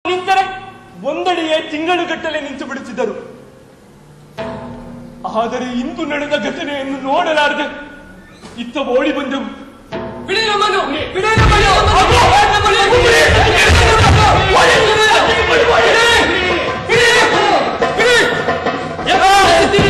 ನಿಂತರೆ ಒಂದಡಿಯೇ ತಿಂಗಳುಗಟ್ಟಲೆ ನಿಂತು ಬಿಡುತ್ತಿದ್ದರು ಆದರೆ ಇಂದು ನಡೆದ ಘಟನೆಯನ್ನು ನೋಡಲಾರದೆ ಇತ್ತ ಓಡಿ ಬಂದೆವು ಬಿಡಿ ನಮ್ಮನ್ನು ಬಿಡಿ ನಮ್ಮನ್ನು ನಮ್ಮನ್ನು ಬಿಡಿ, ಬಿಡಿ, ಬಿಡಿ. ಎಲ್ಲಿ ಹೋಗ್ತಿದ್ದೀರಿ?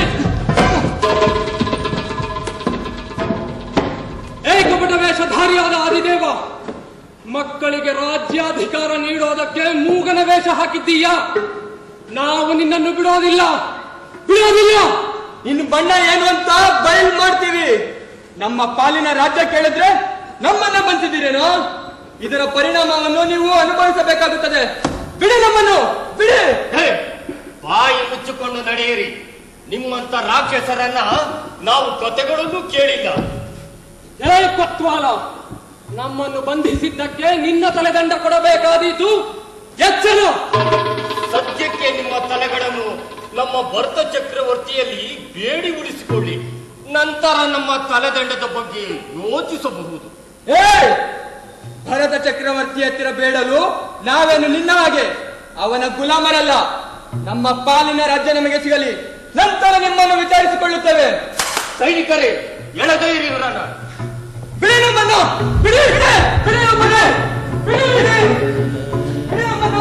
ಏಕಪಟ ವೇಷಧಾರಿಯಾದ ಆದಿದೇವ ಮಕ್ಕಳಿಗೆ ರಾಜ್ಯಾಧಿಕಾರ ನೀಡೋದಕ್ಕೆ ಮೂಗನ ವೇಷ ಹಾಕಿದ್ದೀಯಾ ನಾವು ನಿನ್ನನ್ನು ಬಿಡೋದಿಲ್ಲ ಬಿಡೋದಿಲ್ಲ ಇನ್ನು ಬಣ್ಣ ಏನು ಅಂತ ಬಯಲ್ ಮಾಡ್ತೀವಿ ನಮ್ಮ ಪಾಲಿನ ರಾಜ್ಯ ಕೇಳಿದ್ರೆ ನಮ್ಮನ್ನ ಬಂತಿದ್ದೀರೇನೋ ಇದರ ಪರಿಣಾಮವನ್ನು ನೀವು ಅನುಭವಿಸಬೇಕಾಗುತ್ತದೆ ಬಿಡಿ ನಮ್ಮನ್ನು ಬಿಡಿ ಹೇ, ಬಾಯಿ ಮುಚ್ಚಿಕೊಂಡು ನಡೆಯಿರಿ ನಿಮ್ಮಂತ ರಾಕ್ಷಸರನ್ನ ನಾವು ಕತೆಗಳಲ್ಲೂ ಕೇಳಿಲ್ಲ ಏ ಕೊತ್ವಾಲ ನಮ್ಮನ್ನು ಬಂಧಿಸಿದ್ದಕ್ಕೆ ನಿನ್ನ ತಲೆದಂಡ ಕೊಡಬೇಕಾದೀತು ಎಚ್ಚರ ಸದ್ಯಕ್ಕೆ ನಿಮ್ಮ ತಲೆಗಳನ್ನು ನಮ್ಮ ಭರತ ಚಕ್ರವರ್ತಿಯಲ್ಲಿ ಬೇಡಿ ಉಳಿಸಿಕೊಳ್ಳಿ ನಂತರ ನಮ್ಮ ತಲೆದಂಡದ ಬಗ್ಗೆ ಯೋಚಿಸಬಹುದು ಏ ಭರತ ಚಕ್ರವರ್ತಿ ಹತ್ತಿರ ಬೇಡಲು ನಾವೇನು ನಿನ್ನ ಹಾಗೆ ಅವನ ಗುಲಾಮರಲ್ಲ ನಮ್ಮ ಪಾಲಿನ ರಾಜ್ಯ ನಮಗೆ ಸಿಗಲಿ ನಂತರ ನಿಮ್ಮನ್ನು ವಿಚಾರಿಸಿಕೊಳ್ಳುತ್ತೇವೆ ಸೈನಿಕರೇ ಎಳೆದೈರಿ ಇವರನ್ನ ಬಿಡಿ ನಮ್ಮನ್ನು ಬಿಡಿ ಬಿಡಿ ಬಿಡಿ ನಮ್ಮನ್ನು ಬಿಡಿ ಬಿಡಿ ಬಿಡಿ ನಮ್ಮನ್ನು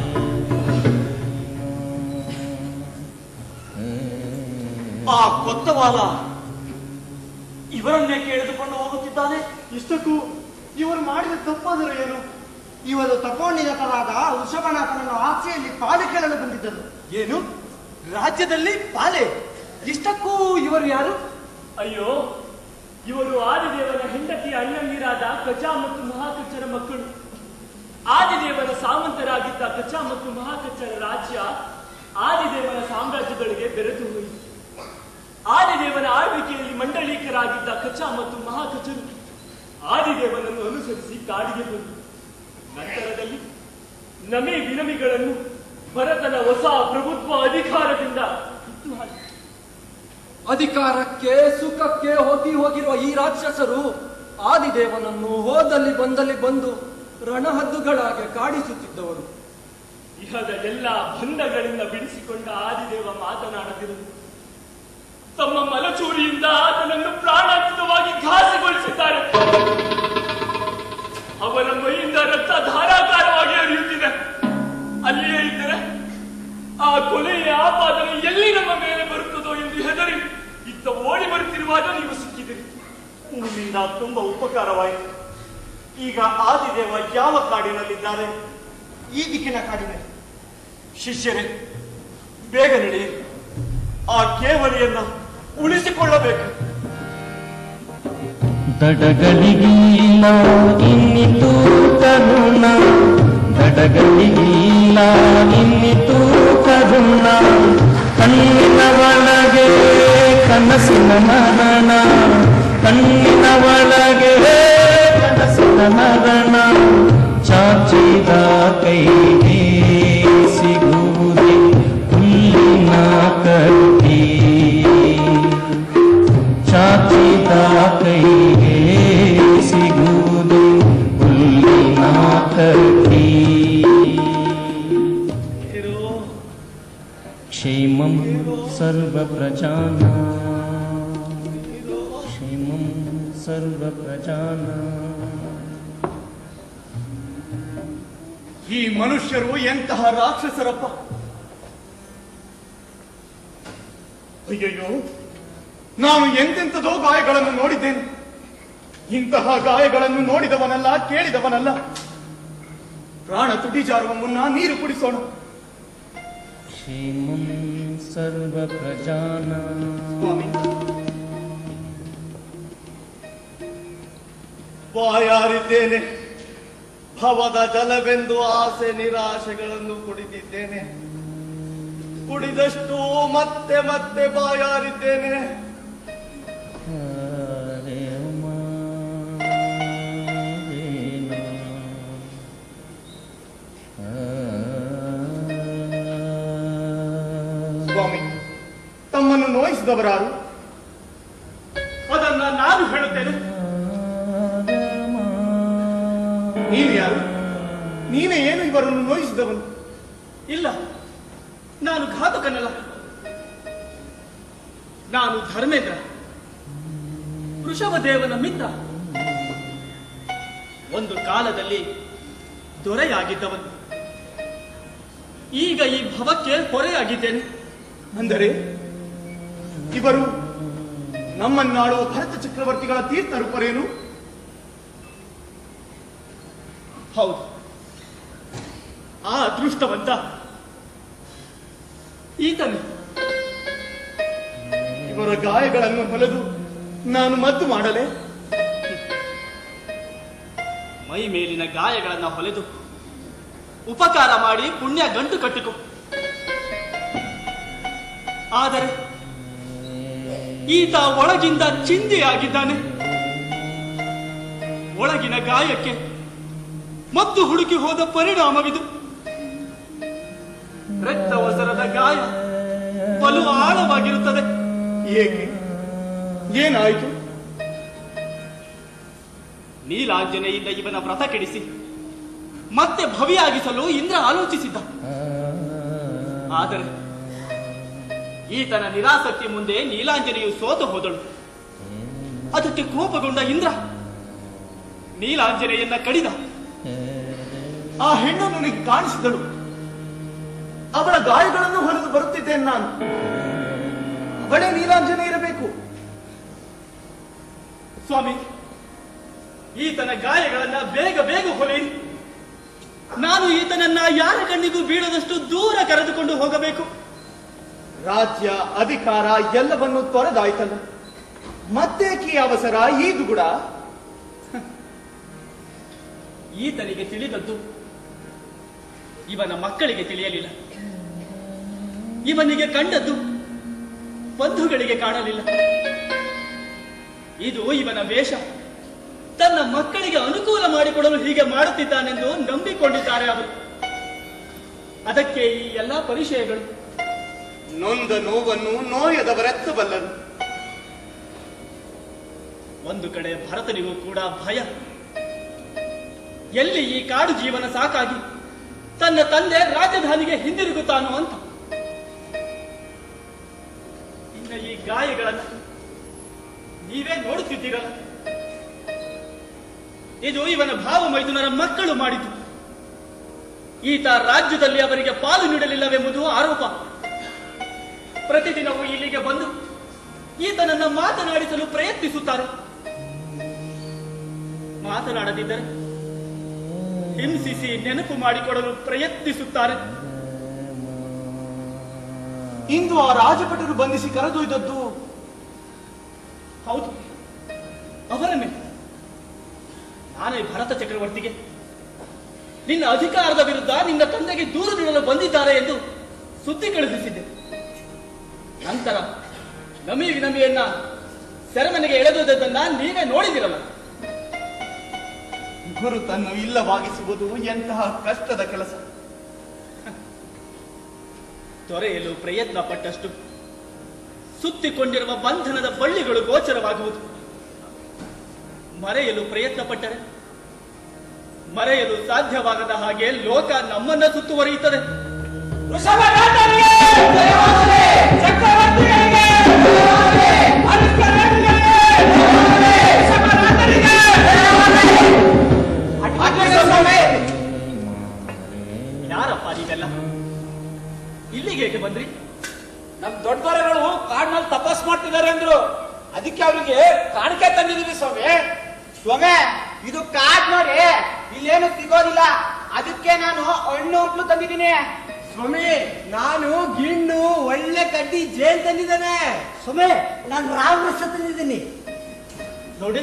ಆ ಕೊತ್ತವಾಲ ಇವರನ್ನೇ ಕೇಳಿದುಕೊಂಡು ಹೋಗುತ್ತಿದ್ದಾನೆ ಇಷ್ಟಕ್ಕೂ ಇವರು ಮಾಡಿದ ತಪ್ಪಾದರೂ ಏನು ಇವರು ತಪೋನಿರತರಾದ ವೃಷಭನಾಥನನ್ನು ಆಸೆಯಲ್ಲಿ ಪಾಲು ಕೇಳಲು ಬಂದಿದ್ದರು ಏನು ರಾಜ್ಯದಲ್ಲಿ ಪಾಲೆ ಇಷ್ಟಕ್ಕೂ ಇವರು ಯಾರು ಅಯ್ಯೋ ಇವರು ಆದಿದೇವನ ಹೆಂಡತಿ ಅಣ್ಣಂದಿರಾದ ಕಚ ಮತ್ತು ಮಹಾಕಚ್ಚರ ಮಕ್ಕಳು ಆದಿದೇವನ ಸಾಮಂತರಾಗಿದ್ದ ಕಚ ಮತ್ತು ಮಹಾಕಚ್ಚರ ರಾಜ್ಯ ಆದಿದೇವನ ಸಾಮ್ರಾಜ್ಯಗಳಿಗೆ ಬೆರೆತು ಹೋಯಿತು ಆದಿದೇವನ ಆಳ್ವಿಕೆಯಲ್ಲಿ ಮಂಡಳೀಕರಾಗಿದ್ದ ಕಚ ಮತ್ತು ಮಹಾಕಚರು ಆದಿದೇವನನ್ನು ಅನುಸರಿಸಿ ಕಾಡಿಗೆ ಬಂದರು ನಂತರದಲ್ಲಿ ನಮೆ ವಿನಮಿಗಳನ್ನು ಭರತನ ಹೊಸ ಪ್ರಭುತ್ವ ಅಧಿಕಾರದಿಂದ ಕಿತ್ತು ಹಾಕಿ ಅಧಿಕಾರಕ್ಕೆ ಸುಖಕ್ಕೆ ಹೋಗಿ ಹೋಗಿರುವ ಈ ರಾಕ್ಷಸರು ಆದಿದೇವನನ್ನು ಹೋದಲ್ಲಿ ಬಂದಲ್ಲಿ ಬಂದು ರಣಹದ್ದುಗಳಾಗೆ ಕಾಡಿಸುತ್ತಿದ್ದವರು ಇಹದ ಎಲ್ಲ ಬಂಧಗಳಿಂದ ಬಿಡಿಸಿಕೊಂಡ ಆದಿದೇವ ಮಾತನಾಡದಿರುವುದು ತಮ್ಮ ಮಲಚೂರಿಯಿಂದ ಆತನನ್ನು ಪ್ರಾಣಾಂತಿಕವಾಗಿ ಘಾಸಿಗೊಳಿಸಿದ್ದಾರೆ ಅವನ ಮೈಯಿಂದ ರಕ್ತ ಧಾರಾಕಾರವಾಗಿ ಹರಿಯುತ್ತಿದೆ ಅಲ್ಲಿಯೇ ಇದ್ದರೆ ಆ ಕೊಲೆಯ ಆಪಾದನೆ ಎಲ್ಲಿ ನಮ್ಮ ಮೇಲೆ ಬರುತ್ತದೋ ಎಂದು ಹೆದರಿ ಇತ್ತ ಓಡಿ ಬರುತ್ತಿರುವಾಗ ನೀವು ಸಿಕ್ಕಿದಿರಿ ನಿಮ್ಮಿಂದ ತುಂಬಾ ಉಪಕಾರವಾಯಿತು ಈಗ ಆದಿದೇವ ಯಾವ ಕಾಡಿನಲ್ಲಿದ್ದಾರೆ ಈ ದಿಕ್ಕಿನ ಕಾಡಿನಲ್ಲಿ ಶಿಷ್ಯರೇ ಬೇಗ ನಡೆಯಿರಿ ಆ ಕೇವಲಿಯನ್ನ ಉಳಿಸಿಕೊಳ್ಳಬೇಕು ದಡಗಳಿಗಿಲ್ಲ ಇನ್ನಿತು ಕರುಣ ದಡಗಳಿಗಿಲ್ಲ ಇನ್ನಿತು ಕರುಣ ಕಣ್ಣಿನ ಒಳಗೆ ಕನಸಿನ ಮರಣ ಕಣ್ಣಿನ ಒಳಗೆ ಕನಸಿನ ಮರಣ ಚಾಚಿದ ಕೈಗೆ ಸಿಗುವುದೇ ಹುಲ್ಲಿನ ಕಟ್ಟಿ ಚಾಚಿದ ಕೈಗೆ ಸಿಗುವುದು ಹುಲ್ಲಿನ ಕಟ್ಟಿ ಕ್ಷೇಮಂ ಸರ್ವ ಪ್ರಜಾನ ಕ್ಷೇಮಂ ಸರ್ವ ಪ್ರಜಾನ ಈ ಮನುಷ್ಯರು ಎಂತಹ ರಾಕ್ಷಸರಪ್ಪ ಅಯ್ಯಯ್ಯೋ ನಾನು ಎಂತೆಂಥದೋ ಗಾಯಗಳನ್ನು ನೋಡಿದ್ದೇನೆ ಇಂತಹ ಗಾಯಗಳನ್ನು ನೋಡಿದವನಲ್ಲ ಕೇಳಿದವನಲ್ಲ ಪ್ರಾಣ ತುಟಿ ಜಾರುವ ಮುನ್ನ ನೀರು ಕುಡಿಸೋಣ ಕ್ಷೇಮಂ ಸರ್ವ ಪ್ರಜಾನ ಸ್ವಾಮಿ ಬಾಯಾರಿದ್ದೇನೆ ಭವದ ಜಲವೆಂದು ಆಸೆ ನಿರಾಶೆಗಳನ್ನು ಕುಡಿದಿದ್ದೇನೆ ಕುಡಿದಷ್ಟು ಮತ್ತೆ ಮತ್ತೆ ಬಾಯಾರಿದ್ದೇನೆ ಹರೇ ಉಮಾ ವೇಣು. ಸ್ವಾಮಿ ತಮ್ಮನ್ನು ನೋಯಿಸಿದವರಾರು ಅದನ್ನ ನಾನು ಹೇಳುತ್ತೇನೆ ನೀನು ಯಾರು ನೀನೇ ಏನು ಇವರನ್ನು ನೋಯಿಸಿದವನು ಇಲ್ಲ ನಾನು ಘಾತುಕನಲ್ಲ ನಾನು ಧರ್ಮೇಂದ್ರ ವೃಷಭದೇವನ ಮಿತ್ರ ಒಂದು ಕಾಲದಲ್ಲಿ ದೊರೆಯಾಗಿದ್ದವನು ಈಗ ಈ ಭವಕ್ಕೆ ಹೊರೆಯಾಗಿದ್ದೇನೆ ಅಂದರೆ ಇವರು ನಮ್ಮನ್ನಾಳುವ ಭರತ ಚಕ್ರವರ್ತಿಗಳ ತೀರ್ಥ ರೂಪರೇನು ಹೌದು ಆ ಅದೃಷ್ಟವಂತ ಈತನು ಇವರ ಗಾಯಗಳನ್ನು ಹೊಲೆದು ನಾನು ಮದ್ದು ಮಾಡಲೆ ಮೈ ಮೇಲಿನ ಗಾಯಗಳನ್ನ ಹೊಲೆದು ಉಪಕಾರ ಮಾಡಿ ಪುಣ್ಯ ಗಂಟು ಕಟ್ಟಿಕೊ ಆದರೆ ಈತ ಒಳಗಿಂದ ಚಿಂದಿಯಾಗಿದ್ದಾನೆ ಒಳಗಿನ ಗಾಯಕ್ಕೆ ಮತ್ತು ಹುಡುಕಿ ಹೋದ ಪರಿಣಾಮವಿದು ರಕ್ತವಸರದ ಗಾಯ ಬಲು ಆಳವಾಗಿರುತ್ತದೆ ಏಕೆ ಏನಾಯಿತು ನೀಲಾಂಜನೆಯಿಂದ ಇವನ ವ್ರತ ಕೆಡಿಸಿ ಮತ್ತೆ ಭವಿಯಾಗಿಸಲು ಇಂದ್ರ ಆಲೋಚಿಸಿದ್ದ ಆದರೆ ಈತನ ನಿರಾಸಕ್ತಿ ಮುಂದೆ ನೀಲಾಂಜನೆಯು ಸೋತು ಹೋದಳು ಅದಕ್ಕೆ ಕೋಪಗೊಂಡ ಇಂದ್ರ ನೀಲಾಂಜನೆಯನ್ನ ಕಡಿದ ಆ ಹೆಣ್ಣು ನನಗೆ ಕಾಣಿಸಿದಳು ಅವಳ ಗಾಯಗಳನ್ನು ಹೊರದು ಬರುತ್ತಿದ್ದೇನೆ ನಾನು ಅವಳೇ ನೀಲಾಂಜನೆ ಇರಬೇಕು ಸ್ವಾಮಿ ಈತನ ಗಾಯಗಳನ್ನ ಬೇಗ ಬೇಗ ಹೊಲೆಯಿರಿ ನಾನು ಈತನನ್ನ ಯಾರ ಕಣ್ಣಿಗೂ ಬೀಳದಷ್ಟು ದೂರ ಕರೆದುಕೊಂಡು ಹೋಗಬೇಕು ರಾಜ್ಯ ಅಧಿಕಾರ ಎಲ್ಲವನ್ನು ತೊರೆದಾಯ್ತಲ್ಲ ಮತ್ತೇಕಿ ಅವಸರ ಈ ದುಗುಡ ಈತನಿಗೆ ತಿಳಿದದ್ದು ಇವನ ಮಕ್ಕಳಿಗೆ ತಿಳಿಯಲಿಲ್ಲ ಇವನಿಗೆ ಕಂಡದ್ದು ಬಂಧುಗಳಿಗೆ ಕಾಣಲಿಲ್ಲ ಇದು ಇವನ ವೇಷ ತನ್ನ ಮಕ್ಕಳಿಗೆ ಅನುಕೂಲ ಮಾಡಿಕೊಡಲು ಹೀಗೆ ಮಾಡುತ್ತಿದ್ದಾನೆಂದು ನಂಬಿಕೊಂಡಿದ್ದಾರೆ ಅವರು ಅದಕ್ಕೆ ಈ ಎಲ್ಲಾ ಪರಿಚಯಗಳು ನೊಂದ ನೋವನ್ನು ನೋಯದವರೆತ್ತಬಲ್ಲರು ಒಂದು ಕಡೆ ಭರತನಿಗೂ ಕೂಡ ಭಯ ಎಲ್ಲಿ ಈ ಕಾಡು ಜೀವನ ಸಾಕಾಗಿ ತನ್ನ ತಂದೆ ರಾಜಧಾನಿಗೆ ಹಿಂದಿರುಗುತ್ತಾನೋ ಅಂತ ಇನ್ನ ಈ ಗಾಯಗಳನ್ನು ನೀವೇ ನೋಡುತ್ತಿದ್ದೀರಲ್ಲ ಇದು ಇವನ ಭಾವ ಮೈದುನರ ಮಕ್ಕಳು ಮಾಡಿತು ಈತ ರಾಜ್ಯದಲ್ಲಿ ಅವರಿಗೆ ಪಾಲು ನೀಡಲಿಲ್ಲವೆಂಬುದು ಆರೋಪ ಪ್ರತಿದಿನವೂ ಇಲ್ಲಿಗೆ ಬಂದು ಈತನನ್ನ ಮಾತನಾಡಿಸಲು ಪ್ರಯತ್ನಿಸುತ್ತಾರೆ ಮಾತನಾಡದಿದ್ದರೆ ಹಿಂಸಿಸಿ ನೆನಪು ಮಾಡಿಕೊಡಲು ಪ್ರಯತ್ನಿಸುತ್ತಾರೆ ಇಂದು ಆ ರಾಜಭಟರು ಬಂಧಿಸಿ ಕರೆದೊಯ್ದದ್ದು ಹೌದು ಅವರನ್ನೇ ನಾನೇ ಭರತ ಚಕ್ರವರ್ತಿಗೆ ನಿನ್ನ ಅಧಿಕಾರದ ವಿರುದ್ಧ ನಿನ್ನ ತಂದೆಗೆ ದೂರು ನೀಡಲು ಬಂದಿದ್ದಾರೆ ಎಂದು ಸುದ್ದಿ ಕಳುಹಿಸಿದ್ದೆ ನಂತರ ನಮಿ ವಿನಮಿಯನ್ನ ಸೆರೆಮನೆಗೆ ಎಳೆದುದನ್ನ ನೀವೇ ನೋಡಿದಿರಲ್ಲ ಗುರುತನ್ನು ಇಲ್ಲವಾಗಿಸುವುದು ಎಂತಹ ಕಷ್ಟದ ಕೆಲಸ ತೊರೆಯಲು ಪ್ರಯತ್ನ ಪಟ್ಟಷ್ಟು ಸುತ್ತಿಕೊಂಡಿರುವ ಬಂಧನದ ಬಳ್ಳಿಗಳು ಗೋಚರವಾಗುವುದು ಮರೆಯಲು ಪ್ರಯತ್ನ ಪಟ್ಟರೆ ಮರೆಯಲು ಸಾಧ್ಯವಾಗದ ಹಾಗೆ ಲೋಕ ನಮ್ಮನ್ನ ಸುತ್ತುವರಿಯುತ್ತದೆ ವೃಷಭರಾಜನಿಗೆ ಚಕ್ರವರ್ತಿಗಳಿಗೆ ಅನುಷ್ಕರಣೆಗಳಿಗೆ ವೃಷಭರಾಜನಿಗೆ ಅಡ್ಡಿಲ್ಲ ಸ್ವಾಮಿ. ಯಾರಪ್ಪ ನೀವೆಲ್ಲ ಇಲ್ಲಿಗೆ ಏಕೆ ಬಂದ್ರಿ ನಮ್ ದೊಡ್ಡವರಗಳು ಕಾಡಿನಲ್ಲಿ ತಪಸ್ ಮಾಡ್ತಿದ್ದಾರೆ ಅಂದ್ರು ಅದಕ್ಕೆ ಅವರಿಗೆ ಕಾಣಿಕೆ ತಂದಿದೀವಿ ಸ್ವಾಮಿ ಸ್ವಾಮಿ ಇದು ಕಾಡ್ ನೋಡಿ ಇಲ್ಲೇನು ಸಿಗೋದಿಲ್ಲ ಅದಕ್ಕೆ ನಾನು ಹಣ್ಣು ಹಂಪ್ಲು ತಂದಿದ್ದೀನಿ ಸ್ವಾಮಿ ನಾನು ಗಿಣ್ಣು ಒಳ್ಳೆ ಕಡ್ಡಿ ಜೇನ್ ತಂದಿದ್ದೇನೆ ಸ್ವಾಮಿ ನಾನು ರಾಮರಸ ತಂದಿದ್ದೀನಿ ನೋಡಿ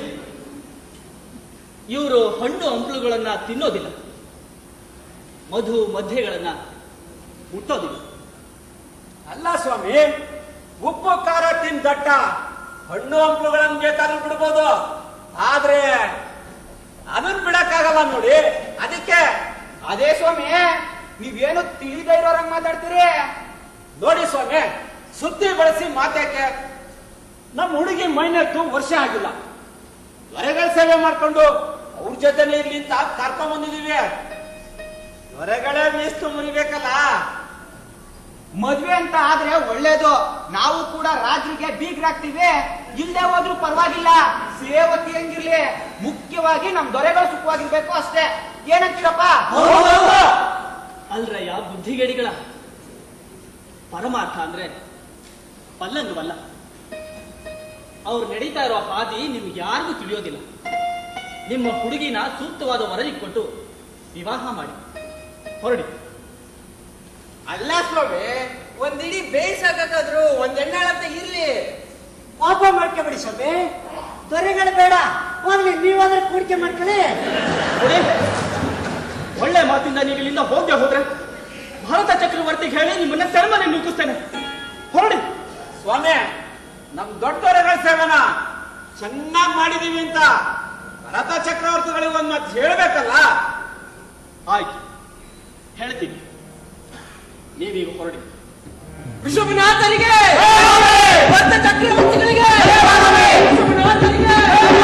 ಇವರು ಹಣ್ಣು ಹಂಪಲುಗಳನ್ನ ತಿನ್ನೋದಿಲ್ಲ ಮಧು ಮಧ್ಯೆಗಳನ್ನ ಮುಟ್ಟೋದಿಲ್ಲ ಅಲ್ಲ ಸ್ವಾಮಿ ಉಪ್ಪು ಖಾರ ತಿನ್ ದಟ್ಟ ಹಣ್ಣು ಹಂಪಲುಗಳನ್ನ ಬೇಕಾದ್ರೂ ಬಿಡ್ಬೋದು ಆದ್ರೆ ಅದನ್ನ ಬಿಡಕ್ಕಾಗಲ್ಲ ನೋಡಿ ಅದಕ್ಕೆ ಅದೇ ಸ್ವಾಮಿ ನೀವೇನು ತಿಳಿದೇ ಇರೋರಂಗ್ ಮಾತಾಡ್ತೀರಿ ನೋಡಿ ಸ್ವಾಮಿ ಸುದ್ದಿ ಬಳಸಿ ಮಾತ್ಯಾಕೆ ನಮ್ಮ ಹುಡುಗಿ ಮೈನೆತ್ತು ವರ್ಷ ಆಗಿಲ್ಲ ಹೊರಗಳ ಸೇವೆ ಮಾಡ್ಕೊಂಡು ಅವ್ರ ಜೊತೆನೆ ಇರ್ಲಿ ಅಂತ ಕರ್ಕೊಂಡ್ ಬಂದಿದೀವಿ ಹೊರಗಡೆ ಮೀಸ್ತು ಮುರಿಬೇಕಲ್ಲ ಮದ್ವೆ ಅಂತ ಆದ್ರೆ ಒಳ್ಳೇದು ನಾವು ಕೂಡ ರಾಜ್ರಿಗೆ ಬೀಗ್ರಾಗ್ತೀವಿ ಇಲ್ಲದೆ ಹೋದ್ರೂ ಪರವಾಗಿಲ್ಲ ಸೇವತಿ ಹೆಂಗಿರ್ಲಿ ಮುಖ್ಯವಾಗಿ ನಮ್ ದೊರೆಗಳು ಸುಖವಾಗಿರ್ಬೇಕು ಅಷ್ಟೇ ಏನಂತೀರಪ್ಪ ಅಲ್ರಯ್ಯ ಬುದ್ಧಿಗೇಡಿಗಳ ಪರಮಾರ್ಥ ಅಂದ್ರೆ ಪಲ್ಲಂಗವಲ್ಲ ಅವ್ರು ನಡೀತಾ ಇರೋ ಹಾದಿ ನಿಮ್ಗೆ ಯಾರಿಗೂ ತಿಳಿಯೋದಿಲ್ಲ ನಿಮ್ಮ ಹುಡುಗಿನ ಸೂಕ್ತವಾದ ವರದಿ ಕೊಟ್ಟು ವಿವಾಹ ಮಾಡಿ ಹೊರಡಿ ಅಲ್ಲ ಸ್ವಾಮಿ ಒಂದಿಡೀ ಬೇಯಿಸಾಕಾದ್ರೂ ಒಂದ್ ಎಣ್ಣಾಳಂತ ಇರ್ಲಿ ಪಾಪ ಮಾಡ್ಕೊಬೇಡಿ ಸ್ವಾಮಿ ದೊರೆಗಳು ಬೇಡ ಹೋಗ್ಲಿ ನೀವಾದ್ರೆ ಕೂಡಿಕೆ ಮಾಡ್ಕೊಳ್ಳಿ ನೋಡಿ, ಒಳ್ಳೆ ಮಾತಿಂದ ನೀವು ಇಲ್ಲಿಂದ ಹೋಗ್ದೆ ಹೋದ್ರೆ ಭಾರತ ಚಕ್ರವರ್ತಿಗೆ ಹೇಳಿ ನಿಮ್ಮನ್ನ ಸೆರೆಮನೆ ನುಗ್ಗಿಸ್ತೇನೆ ಹೊರಡಿ ಸ್ವಾಮಿ ನಮ್ ದೊಡ್ಡವರಗಳ ಸೇವನ ಚೆನ್ನಾಗ್ ಮಾಡಿದೀವಿ ಅಂತ ಭರತ ಚಕ್ರವರ್ತಿಗಳಿಗೆ ಒಂದ್ ಮಾತು ಹೇಳ್ಬೇಕಲ್ಲ ಆಯ್ತು ಹೇಳ್ತೀನಿ ನೀವೀಗ ಹೊರಡಿ ವಿಶ್ವನಾಥರಿಗೆ ಭರತ ಚಕ್ರವರ್ತಿಗಳಿಗೆ ವಿಶ್ವನಾಥರಿಗೆ!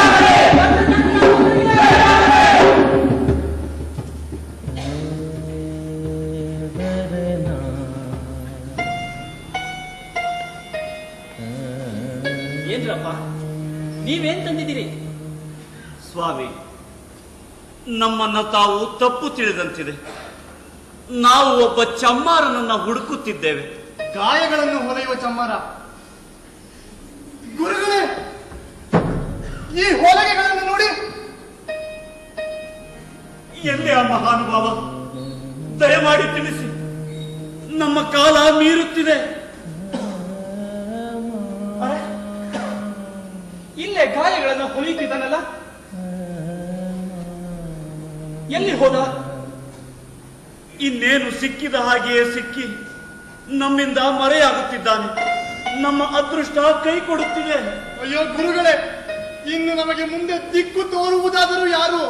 ಏನ್ರಪ್ಪ ನೀವೇನ್ ತಂದಿದ್ದೀರಿ ಸ್ವಾಮಿ ನಮ್ಮನ್ನ ತಾವು ತಪ್ಪು ತಿಳಿದಂತಿದೆ ನಾವು ಒಬ್ಬ ಚಮ್ಮಾರನನ್ನ ಹುಡುಕುತ್ತಿದ್ದೇವೆ ಗಾಯಗಳನ್ನು ಹೊಲೆಯುವ ಚಮ್ಮಾರ ಗುರುಗಳೇ ಈ ಹೊಲಗೆಗಳನ್ನು ನೋಡಿ ಎಲ್ಲಿ ಆ ಮಹಾನುಭಾವ ದಯಮಾಡಿ ತಿಳಿಸಿ ನಮ್ಮ ಕಾಲ ಮೀರುತ್ತಿದೆ ಅರೆ, ಇಲ್ಲೇ ಗಾಯಗಳನ್ನು ಹೊಲಿಯುತ್ತಿದ್ದಾನಲ್ಲ ಎಲ್ಲಿ ಹೋದ ಇನ್ನೇನು ಸಿಕ್ಕಿದ ಹಾಗೆಯೇ ಸಿಕ್ಕಿ ನಮ್ಮಿಂದ ಮರೆಯಾಗುತ್ತಿದ್ದಾನೆ ನಮ್ಮ ಅದೃಷ್ಟ ಕೈ ಕೊಡುತ್ತಿದೆ ಅಯ್ಯೋ ಗುರುಗಳೇ ಇನ್ನು ನಮಗೆ ಮುಂದೆ ದಿಕ್ಕು ತೋರುವುದಾದರೂ ಯಾರು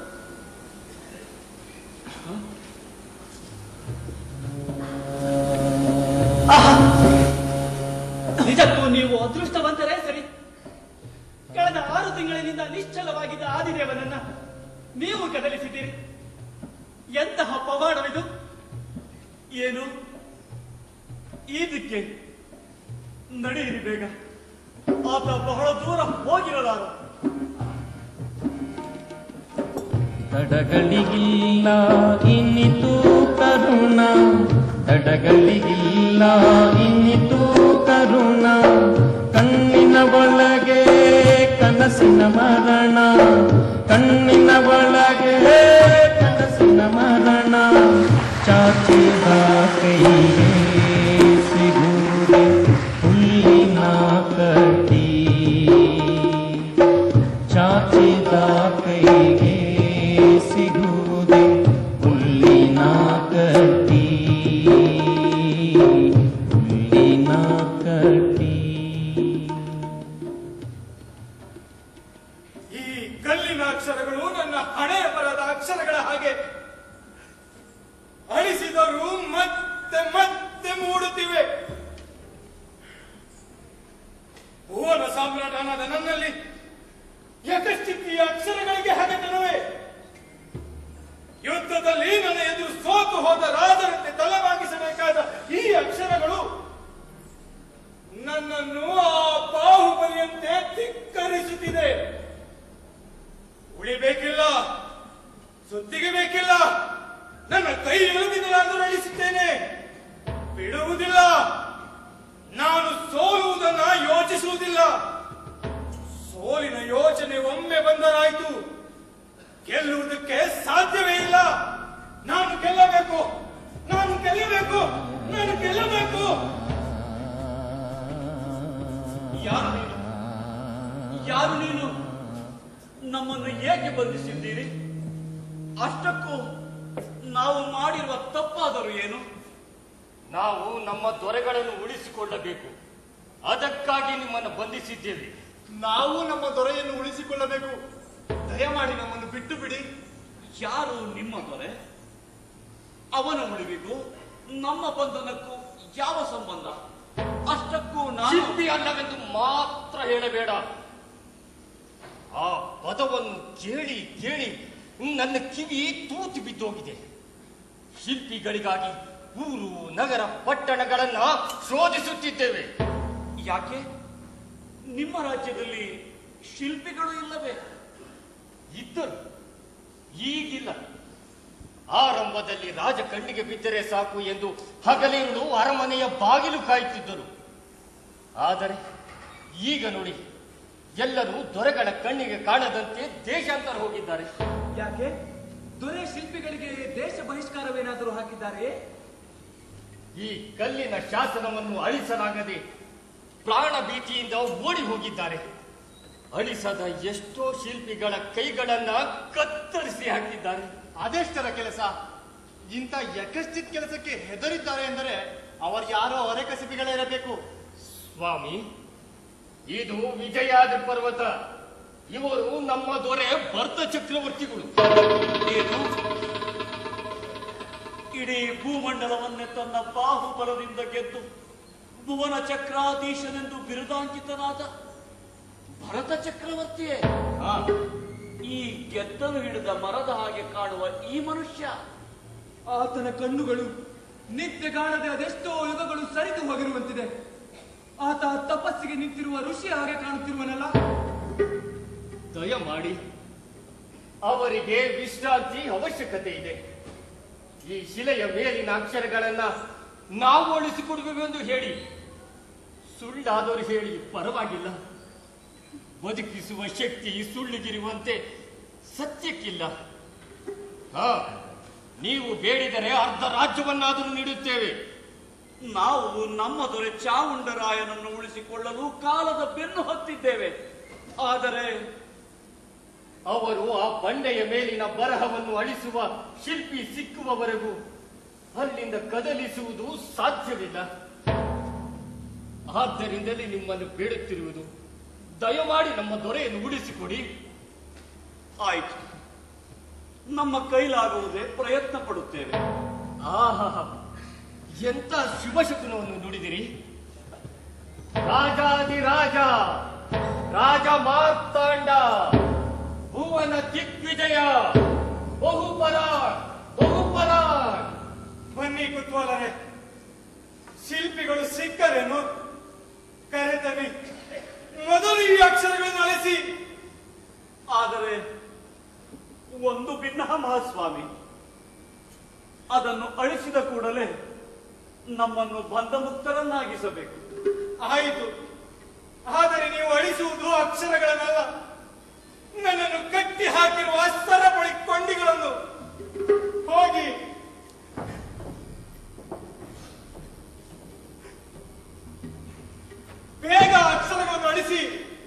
ನಿಜಕ್ಕೂ ನೀವು ಅದೃಷ್ಟವಂತರೇ ಸರಿ ಕಳೆದ ಆರು ತಿಂಗಳಿನಿಂದ ನಿಶ್ಚಲವಾಗಿದ್ದ ಆದಿದೇವನನ್ನ ನೀವು ಕದಲಿಸಿದ್ದೀರಿ ಎಂತಹ ಪವಾಡವಿದು ಏನು ಈ ದಿಕ್ಕೆ ನಡೆಯಿರಿ ಬೇಗ ಆತ ಬಹಳ ದೂರ ಹೋಗಿರಲಾರ ತಡಗಳಿಗಿಲ್ಲ ಇನ್ನಿತು ಕರುಣ ತಡಗಳಿಗಿಲ್ಲ ಇನ್ನಿತು ಕರುಣ ಕಣ್ಣಿನ ಒಳಗೆ ಕನಸಿನ ಮರಣ ಕಣ್ಣಿನ ಒಳಗೆ ಕನಸಿನ ಮರಣ ಚಾಚಿದ ಕೈಗೆ ಸಿಗುವುದೇ ಹುಲ್ಲಿನ ಕಟ್ಟಿ ಚಾಚಿದ ಕೈಗೆ ಸಿಗುವುದೇ ಹುಲ್ಲಿನ ಕಟ್ಟಿ ಹುಲ್ಲಿನ ಕಟ್ಟಿ ಈ ಕಲ್ಲಿನ ಅಕ್ಷರಗಳು ನನ್ನ ಹಣೆ ಬರದ ಅಕ್ಷರಗಳ ಹಾಗೆ ಅಳಿಸಿದರೂ ಮತ್ತೆ ಮತ್ತೆ ಮೂಡುತ್ತಿವೆ ಭುವನ ಸಾಮ್ರಾಟನಾದ ನನ್ನಲ್ಲಿ ಯಥಸ್ಥಿತಿಯ ಅಕ್ಷರಗಳಿಗೆ ಹಗೆತನವೇ ಯುದ್ಧದಲ್ಲಿ ನನ್ನ ಎದುರು ಸೋತು ಹೋದ ರಾಜರಂತೆ ತಲೆಬಾಗಿಸಬೇಕಾದ ಈ ಅಕ್ಷರಗಳು ನನ್ನನ್ನು ಆ ಬಾಹುಬಲಿಯಂತೆ ಧಿಕ್ಕರಿಸುತ್ತಿದೆ ಉಳಿಬೇಕಿಲ್ಲ ಸುದ್ದಿಗೆ ಬೇಕಿಲ್ಲ ನನ್ನ ಕೈ ಎಳುವುದಿಲ್ಲ ಎಂದು ಅಳಿಸುತ್ತೇನೆ ಬಿಡುವುದಿಲ್ಲ ನಾನು ಸೋಲುವುದನ್ನ ಯೋಚಿಸುವುದಿಲ್ಲ ಸೋಲಿನ ಯೋಚನೆ ಒಮ್ಮೆ ಬಂದರಾಯ್ತು ಗೆಲ್ಲುವುದಕ್ಕೆ ಸಾಧ್ಯವೇ ಇಲ್ಲ ನಾನು ಗೆಲ್ಲಬೇಕು ನಾನು ಗೆಲ್ಲಬೇಕು ನಾನು ಗೆಲ್ಲಬೇಕು ಯಾರು ನೀನು ಯಾರು ನೀನು ನಮ್ಮನ್ನು ಏಕೆ ಬಂಧಿಸಿದ್ದೀರಿ ಅಷ್ಟಕ್ಕೂ ನಾವು ಮಾಡಿರುವ ತಪ್ಪಾದರೂ ಏನು ನಾವು ನಮ್ಮ ದೊರೆಗಳನ್ನು ಉಳಿಸಿಕೊಳ್ಳಬೇಕು ಅದಕ್ಕಾಗಿ ನಿಮ್ಮನ್ನು ಬಂಧಿಸಿದ್ದೇವೆ ನಾವು ನಮ್ಮ ದೊರೆಯನ್ನು ಉಳಿಸಿಕೊಳ್ಳಬೇಕು ದಯಮಾಡಿ ನಮ್ಮನ್ನು ಬಿಟ್ಟು ಬಿಡಿ ಯಾರು ನಿಮ್ಮ ದೊರೆ ಅವನ ಉಳಿವಿಗೂ ನಮ್ಮ ಬಂಧನಕ್ಕೂ ಯಾವ ಸಂಬಂಧ ಅಷ್ಟಕ್ಕೂ ನಾನು ಚಿಂತೆ ಅಲ್ಲವೆಂದು ಮಾತ್ರ ಹೇಳಬೇಡ ಆ ಪದವನ್ನು ಕೇಳಿ ಕೇಳಿ ನನ್ನ ಕಿವಿ ತೂತು ಬಿದ್ದೋಗಿದೆ ಶಿಲ್ಪಿಗಳಿಗಾಗಿ ಊರು ನಗರ ಪಟ್ಟಣಗಳನ್ನ ಶೋಧಿಸುತ್ತಿದ್ದೇವೆ ಯಾಕೆ ನಿಮ್ಮ ರಾಜ್ಯದಲ್ಲಿ ಶಿಲ್ಪಿಗಳು ಇಲ್ಲವೇ ಇದ್ದರು ಈಗಿಲ್ಲ ಆರಂಭದಲ್ಲಿ ರಾಜ ಕಣ್ಣಿಗೆ ಬಿದ್ದರೆ ಸಾಕು ಎಂದು ಹಗಲಿರುಳು ಅರಮನೆಯ ಬಾಗಿಲು ಕಾಯುತ್ತಿದ್ದರು ಆದರೆ ಈಗ ನೋಡಿ ಎಲ್ಲರೂ ದೊರೆಗಳ ಕಣ್ಣಿಗೆ ಕಾಣದಂತೆ ದೇಶಾಂತರ ಹೋಗಿದ್ದಾರೆ ಯಾಕೆ ದೊರೆ ಶಿಲ್ಪಿಗಳಿಗೆ ದೇಶ ಬಹಿಷ್ಕಾರವೇನಾದರೂ ಹಾಕಿದ್ದಾರೆ ಈ ಕಲ್ಲಿನ ಶಾಸನವನ್ನು ಅಳಿಸಲಾಗದೆ ಪ್ರಾಣ ಭೀತಿಯಿಂದ ಓಡಿ ಹೋಗಿದ್ದಾರೆ ಅಳಿಸದ ಎಷ್ಟೋ ಶಿಲ್ಪಿಗಳ ಕೈಗಳನ್ನ ಕತ್ತರಿಸಿ ಹಾಕಿದ್ದಾರೆ ಅದೆಷ್ಟರ ಕೆಲಸ ಇಂಥ ಯಕಶ್ಚಿತ್ ಕೆಲಸಕ್ಕೆ ಹೆದರಿದ್ದಾರೆ ಎಂದರೆ ಅವರು ಯಾರೋ ಹೊರೆಕಸಿಪಿಗಳೇ ಇರಬೇಕು ಸ್ವಾಮಿ ಇದು ವಿಜಯಾದ ಪರ್ವತ ಇವರು ನಮ್ಮ ದೊರೆ ಭರ್ತ ಚಕ್ರವರ್ತಿಗಳು ಏನು ಇಡೀ ಭೂಮಂಡಲವನ್ನೇ ತನ್ನ ಬಾಹುಬಲದಿಂದ ಗೆದ್ದು ಭುವನ ಚಕ್ರಾಧೀಶನೆಂದು ಬಿರುದಾಂಕಿತನಾದ ಭರತ ಚಕ್ರವರ್ತಿಯೇ ಈ ಗೆದ್ದಲು ಹಿಡಿದ ಮರದ ಹಾಗೆ ಕಾಣುವ ಈ ಮನುಷ್ಯ ಆತನ ಕಣ್ಣುಗಳು ನಿತ್ಯ ಕಾಣದೆ ಅದೆಷ್ಟೋ ಯುಗಗಳು ಸರಿದು ಹೋಗಿರುವಂತಿದೆ ಆತ ತಪಸ್ಸಿಗೆ ನಿಂತಿರುವ ಋಷಿ ಹಾಗೆ ಕಾಣುತ್ತಿರುವನಲ್ಲ ದಯಮಾಡಿ ಅವರಿಗೆ ವಿಶ್ರಾಂತಿ ಅವಶ್ಯಕತೆ ಇದೆ ಈ ಶಿಲೆಯ ಮೇಲಿನ ಅಕ್ಷರಗಳನ್ನ ನಾವು ಉಳಿಸಿಕೊಡುವೆವೆಂದು ಹೇಳಿ ಸುಳ್ಳಾದರೂ ಹೇಳಿ ಪರವಾಗಿಲ್ಲ ಬದುಕಿಸುವ ಶಕ್ತಿ ಸುಳ್ಳಿಗಿರುವಂತೆ ಸತ್ಯಕ್ಕಿಲ್ಲ ಹಾ ನೀವು ಬೇಡಿದರೆ ಅರ್ಧ ರಾಜ್ಯವನ್ನಾದರೂ ನೀಡುತ್ತೇವೆ ನಾವು ನಮ್ಮ ದೊರೆ ಚಾವುಂಡರಾಯನನ್ನು ಉಳಿಸಿಕೊಳ್ಳಲು ಕಾಲದ ಬೆನ್ನು ಹತ್ತಿದ್ದೇವೆ ಆದರೆ ಅವರು ಆ ಬಂಡೆಯ ಮೇಲಿನ ಬರಹವನ್ನು ಅಳಿಸುವ ಶಿಲ್ಪಿ ಸಿಕ್ಕುವವರೆಗೂ ಅಲ್ಲಿಂದ ಕದಲಿಸುವುದು ಸಾಧ್ಯವಿಲ್ಲ ಆದ್ದರಿಂದಲೇ ನಿಮ್ಮನ್ನು ಬೇಡುತ್ತಿರುವುದು ದಯಮಾಡಿ ನಮ್ಮ ದೊರೆಯನ್ನು ಉಳಿಸಿಕೊಡಿ ಆಯ್ತು ನಮ್ಮ ಕೈಲಾಗುವುದೇ ಪ್ರಯತ್ನ ಪಡುತ್ತೇವೆ ಆಹಾ ಎಂತ ಶುಭ ಶಕುನವನ್ನು ನುಡಿದಿರಿ ರಾಜಾದಿರಾಜ ರಾಜ ಮಾರ್ತಾಂಡ ಭುವನ ದಿಗ್ವಿಜಯ ಬಹುಪರಾಟ್ ಬಹುಪರಾಟ್ ಬನ್ನಿ ಕುತ್ವಾಲರೆ ಶಿಲ್ಪಿಗಳು ಸಿಕ್ಕರೇನು ಕರೆತವಿ ಮೊದಲು ಈ ಅಕ್ಷರಗಳನ್ನು ಅಳಿಸಿ ಆದರೆ ಒಂದು ಭಿನ್ನ ಮಹಾಸ್ವಾಮಿ ಅದನ್ನು ಅಳಿಸಿದ ಕೂಡಲೇ ನಮ್ಮನ್ನು ಬಂಧಮುಕ್ತರನ್ನಾಗಿಸಬೇಕು ಆಯಿತು ಆದರೆ ನೀವು ಅಳಿಸುವುದು ಅಕ್ಷರಗಳನ್ನಲ್ಲ ನನ್ನನ್ನು ಕಟ್ಟಿ ಹಾಕಿರುವ ಸರಪಳಿ ಕೊಂಡಿಗಳನ್ನು ಹೋಗಿ ಬೇಗ ಅಕ್ಷರಗಳನ್ನು ಅಳಿಸಿ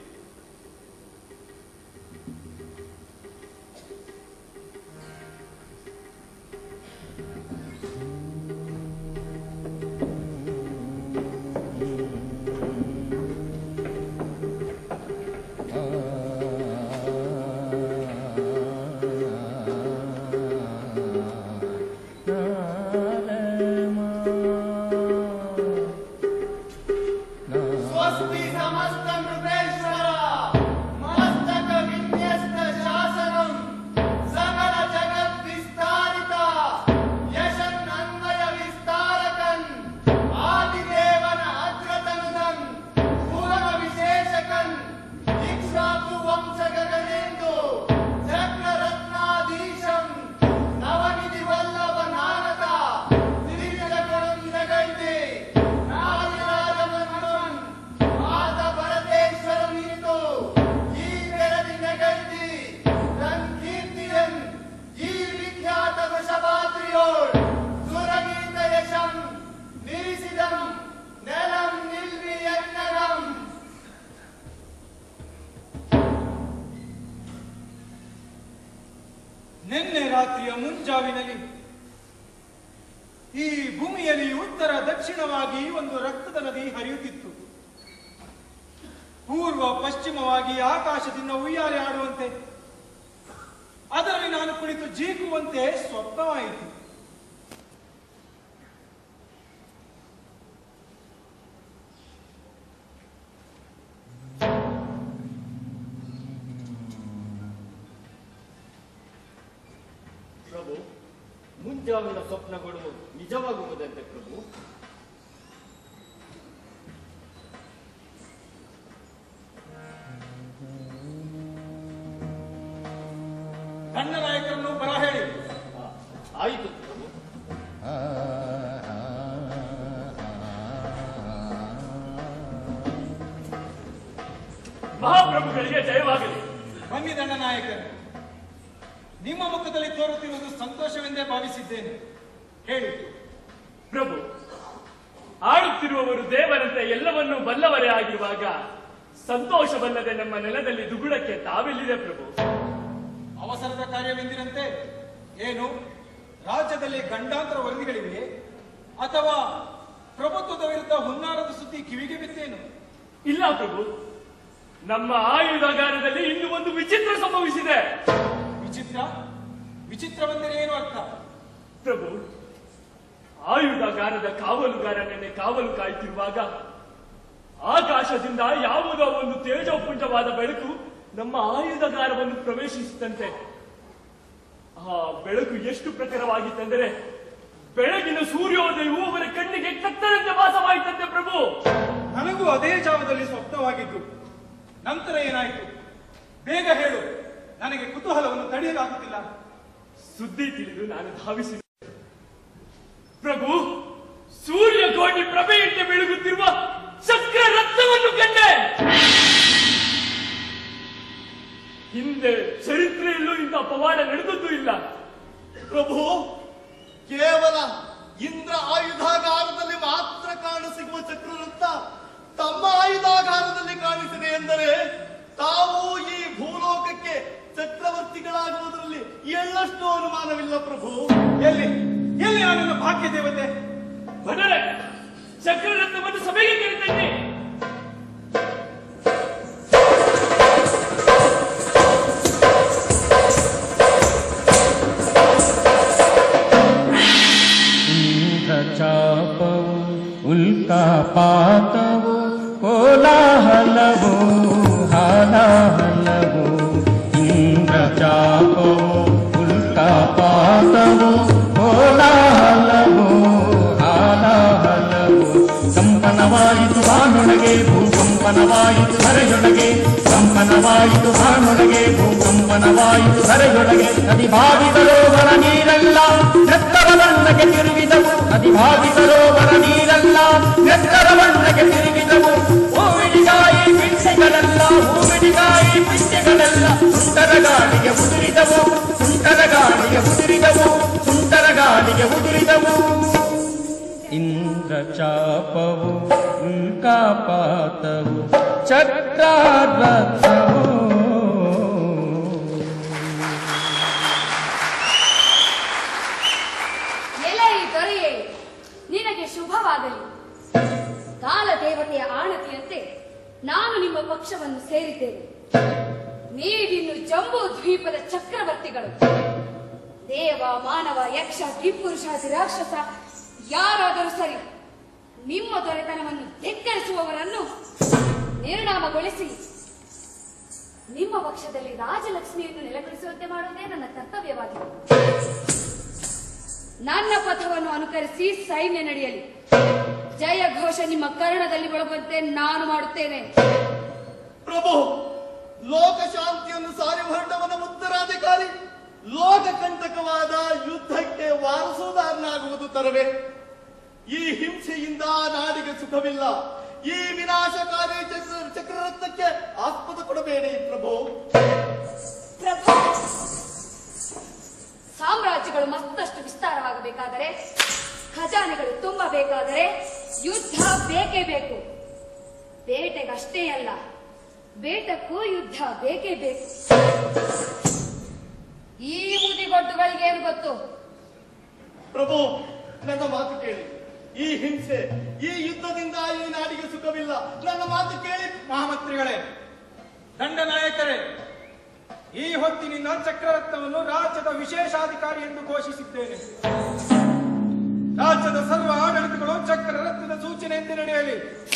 ಸ್ವಸ್ತಿ ಸಮಸ್ತ ನೃಪೇಶ್ವರ ಮಸ್ತಕ ವಿನ್ಯಸ್ತ ಶಾಸನಂ ಸಕಲ ಜಗತ್ ವಿಸ್ತಾರಿತ ಯಶನ್ನನ್ವಯ ವಿಸ್ತಾರಕನ್ ಆದಿದೇವನ ಅಗ್ರತನುದನ್ ಭುವನ ವಿಶೇಷಕನ್ ಇಕ್ಷಾಕು ವಂಶ ಗಗನೆಂದು ಚಕ್ರರತ್ನಾಧೀಶಂ ನವನಿಧಿ ವಲ್ಲಭ ನಾನಕ ತಿರುಗಡಕೊಳಂದಗೈತೆ ನಾದಿರಾಜಮನ್ನನ್ ಆದ ಪರದೇಶ್ವರ ನೀತು ಈ ಬೆರದಿ ನೆಗೈತಿ ತನ್ ಕೀರ್ತಿಯನ್ ಈ ವಿಖ್ಯಾತ ವೃಷಭಾದ್ರಿಯೋಳ್ ಸುರಗೀತ ಯಶಂ ನಿರಿಸಿದಂ ನೆಲಂ ನಿಲ್ವಿ ಎನ್ನಗಂ ನಿನ್ನೆ ರಾತ್ರಿಯ ಮುಂಜಾವಿನಲ್ಲಿ ಈ ಭೂಮಿಯಲ್ಲಿ ಉತ್ತರ ದಕ್ಷಿಣವಾಗಿ ಒಂದು ರಕ್ತದ ನದಿ ಹರಿಯುತ್ತಿತ್ತು ಪೂರ್ವ ಪಶ್ಚಿಮವಾಗಿ ಆಕಾಶದಿಂದ ಉಯ್ಯಾಲೆ ಆಡುವಂತೆ ಅದರಲ್ಲಿ ನಾನು ಕುಳಿತು ಜೀಕುವಂತೆ ಸ್ವಪ್ನವಾಯಿತು ಪ್ರಭು ಮುಂಜಾವಿನ ಸ್ವಪ್ನಗಳು ನಿಜವಾಗುವುದಂತೆ ಪ್ರಭು ಗಂಡ ನಾಯಕರನ್ನು ಬರ ಹೇಳಿ ಆಯಿತು ಪ್ರಭು ಮಹಾಪ್ರಭುಗಳಿಗೆ ಜಯವಾಗಲಿ ಬನ್ನಿ ದಂಡ ನಾಯಕರು ನಿಮ್ಮ ಮುಖದಲ್ಲಿ ತೋರುತ್ತಿರುವುದು ಸಂತೋಷವೆಂದೇ ಭಾವಿಸಿದ್ದೇನೆ ಹೇಳಿ ಪ್ರಭು ಆಳುತ್ತಿರುವವರು ದೇವರಂತೆ ಎಲ್ಲವನ್ನೂ ಬಲ್ಲವರೇ ಆಗಿರುವಾಗ ಸಂತೋಷವಲ್ಲದೆ ನಮ್ಮ ನೆಲದಲ್ಲಿ ದುಗುಡಕ್ಕೆ ತಾವೆಲ್ಲಿದೆ ಪ್ರಭು ಅವಸರದ ಕಾರ್ಯವೆಂದಿರಂತೆ ಏನು ರಾಜ್ಯದಲ್ಲಿ ಗಂಡಾಂತರ ವರದಿಗಳಿವೆ ಅಥವಾ ಪ್ರಭುತ್ವದ ವಿರುದ್ಧ ಹುನ್ನಾರದ ಸುದ್ದಿ ಕಿವಿಗೆ ಬಿತ್ತೇನು ಇಲ್ಲ ಪ್ರಭು ನಮ್ಮ ಆಯುಧಾಗಾರದಲ್ಲಿ ಇನ್ನು ಒಂದು ವಿಚಿತ್ರ ಸಂಭವಿಸಿದೆ ವಿಚಿತ್ರ ವಿಚಿತ್ರವೆಂದರೆ ಏನು ಅರ್ಥ ಪ್ರಭು ಆಯುಧಾಗಾರದ ಕಾವಲುಗಾರನನ್ನೇ ಕಾವಲು ಕಾಯುತ್ತಿರುವಾಗ ಆಕಾಶದಿಂದ ಯಾವುದೋ ಒಂದು ತೇಜೋಪುಂಜವಾದ ಬೆಳಕು ನಮ್ಮ ಆಯುಧಗಾರವನ್ನು ಪ್ರವೇಶಿಸಿದಂತೆ ಆ ಬೆಳಕು ಎಷ್ಟು ಪ್ರಖರವಾಗಿತ್ತೆಂದರೆ ಬೆಳಗಿನ ಸೂರ್ಯೋದಯವು ಅವರ ಕಣ್ಣಿಗೆ ಕತ್ತರಂತೆ ಭಾಸವಾಯಿತಂತೆ ಪ್ರಭು ನನಗೂ ಅದೇ ಜಾವದಲ್ಲಿ ಸ್ವಪ್ನವಾಗಿದ್ದು ನಂತರ ಏನಾಯಿತು ಬೇಗ ಹೇಳು ನನಗೆ ಕುತೂಹಲವನ್ನು ತಡೆಯಲಾಗುತ್ತಿಲ್ಲ ಸುದ್ದಿ ತಿಳಿದು ನಾನು ಧಾವಿಸಿದೆ ಪ್ರಭು ಸೂರ್ಯ ಕೋಟಿ ಪ್ರಭೆಯಂತೆ ಬೆಳಗುತ್ತಿರುವ ಚಕ್ರ ರತ್ನವನ್ನು ಕಂಡೆ ಹಿಂದೆ ಚರಿತ್ರೆಯಲ್ಲೂ ಇಂಥ ಪವಾಡ ನಡೆದದ್ದು ಇಲ್ಲ ಪ್ರಭು ಕೇವಲ ಇಂದ್ರ ಆಯುಧಾಗಾರದಲ್ಲಿ ಮಾತ್ರ ಕಾಣಸಿಗುವ ಚಕ್ರರತ್ನ ತಮ್ಮ ಆಯುಧಾಗಾರದಲ್ಲಿ ಕಾಣಿಸಿದೆ ಎಂದರೆ ತಾವು ಈ ಭೂಲೋಕಕ್ಕೆ ಚಕ್ರವರ್ತಿಗಳಾಗುವುದರಲ್ಲಿ ಎಳ್ಳಷ್ಟು ಅನುಮಾನವಿಲ್ಲ ಪ್ರಭು ಎಲ್ಲಿ ಎಲ್ಲಿ ಆ ನನ್ನ ಭಾಗ್ಯ ದೇವತೆ ಭಟರೆ ಚಕ್ರರತ್ನವನ್ನು ಸಭೆಗೆ ಕರೆತನ್ನಿ ಇಂದ್ರಚಾಪವು ಉಲ್ಕಾಪಾತವು ಕೋಲಾಹಲವು ಹಾಲಾಹಲವು ಇಂದ್ರಚಾಪವು ಉಲ್ಕಾಪಾತವು ಕೋಲಾಹಲವು ಹಾಲಾಹಲವು ಕಂಪನವಾಯಿತು ಬಾನೊಳಗೆ ಭೂಕಂಪನವಾಯಿತು ಧರೆಯೊಳಗೆ ಕಂಪನವಾಯಿತು ಬಾನೊಳಗೆ ಭೂಕಂಪನವಾಯಿತು ಧರೆಯೊಳಗೆ ನದಿ ಬಾವಿ ಸರೋವರ ನೀರೆಲ್ಲ ಎತ್ತರ ಬಣ್ಣಕ್ಕೆ ತಿರುಗಿದವು ನದಿ ಬಾವಿ ಸರೋವರ ನೀರೆಲ್ಲ ಎತ್ತರ ಬಣ್ಣಕ್ಕೆ ತಿರುಗಿದವು ಹೂವಿಡಿಗಾಯಿ ಪಿಂಡಿಗಳೆಲ್ಲ ಹೂವಿಡಿಗಾಯಿ ಪಿಂಡಿಗಳೆಲ್ಲ ಸುಂಟರ ಗಾಳಿಗೆ ಉದುರಿದವು ಸುಂಟರ ಗಾಳಿಗೆ ಉದುರಿದವು ಸುಂಟರ ಗಾಳಿಗೆ ಉದುರಿದವು ಇಂದ್ರಚಾಪವು ಉಲ್ಕಾಪಾತವು ಚಕ್ರಾರಥವು ಎಲೈ ದೊರೆಯೇ ನಿನಗೆ ಶುಭವಾಗಲಿ ಕಾಲ ದೇವತೆಯ ಆಣತಿಯಂತೆ ನಾನು ನಿಮ್ಮ ಪಕ್ಷವನ್ನು ಸೇರಿದ್ದೇನೆ ನೀವಿನ್ನು ಜಂಬೂ ದ್ವೀಪದ ಚಕ್ರವರ್ತಿಗಳು ದೇವ ಮಾನವ ಯಕ್ಷ ಕಿಂಪುರುಷಾದಿ ರಾಕ್ಷಸ ಯಾರಾದರೂ ಸರಿ ನಿಮ್ಮ ದೊರೆತನವನ್ನು ಧಿಕ್ಕರಿಸುವವರನ್ನು ನಿರ್ನಾಮಗೊಳಿಸಿ ನಿಮ್ಮ ಪಕ್ಷದಲ್ಲಿ ರಾಜಲಕ್ಷ್ಮಿಯನ್ನು ನೆಲೆಗೊಳಿಸುವಂತೆ ಮಾಡುವುದೇ ನನ್ನ ಕರ್ತವ್ಯವಾಗಿದೆ ನನ್ನ ಪಥವನ್ನು ಅನುಕರಿಸಿ ಸೈನ್ಯ ನಡೆಯಲಿ ಜಯ ಘೋಷ ನಿಮ್ಮ ಕರ್ಣದಲ್ಲಿ ಒಳಗುವಂತೆ ನಾನು ಮಾಡುತ್ತೇನೆ ಪ್ರಭು ಲೋಕ ಶಾಂತಿಯನ್ನು ಸಾರಿ ಹೊರಟವನ ಉತ್ತರಾಧಿಕಾರಿ ಲೋಕ ಕಂಟಕವಾದ ಯುದ್ಧಕ್ಕೆ ವಾರಸುದಾರನಾಗುವುದು ತರವೇ ಈ ಹಿಂಸೆಯಿಂದ ನಾಡಿಗೆ ಸುಖವಿಲ್ಲ ಈ ವಿನಾಶಕಾರಿ ಚಕ್ರ ಚಕ್ರರತ್ನಕ್ಕೆ ಆಸ್ಪದ ಕೊಡಬೇಡಿ ಪ್ರಭು ಪ್ರಭು ಸಾಮ್ರಾಜ್ಯಗಳು ಮತ್ತಷ್ಟು ವಿಸ್ತಾರವಾಗಬೇಕಾದರೆ ಖಜಾನೆಗಳು ತುಂಬಬೇಕಾದರೆ ಯುದ್ಧ ಬೇಕೇ ಬೇಕು ಬೇಟೆಗಷ್ಟೇ ಅಲ್ಲ ಬೇಟಕ್ಕೂ ಯುದ್ಧ ಬೇಕೇ ಬೇಕು ಈ ಮುದಿಗೊಡ್ಡುಗಳಿಗೆ ಏನು ಗೊತ್ತು ಪ್ರಭು ನನ್ನ ಮಾತು ಕೇಳಿ ಈ ಹಿಂಸೆ ಈ ಯುದ್ಧದಿಂದ ಈ ನಾಡಿಗೆ ಸುಖವಿಲ್ಲ ನನ್ನ ಮಾತು ಕೇಳಿ ಮಹಾಮಂತ್ರಿಗಳೇ ದಂಡ ನಾಯಕರೇ ಈ ಹೊತ್ತಿನಿಂದ ಚಕ್ರರತ್ನವನ್ನು ರಾಜ್ಯದ ವಿಶೇಷಾಧಿಕಾರಿ ಎಂದು ಘೋಷಿಸಿದ್ದೇನೆ ರಾಜ್ಯದ ಸರ್ವ ಆಡಳಿತಗಳು ಚಕ್ರರತ್ನದ ಸೂಚನೆಯಂತೆ ನಡೆಯಲಿ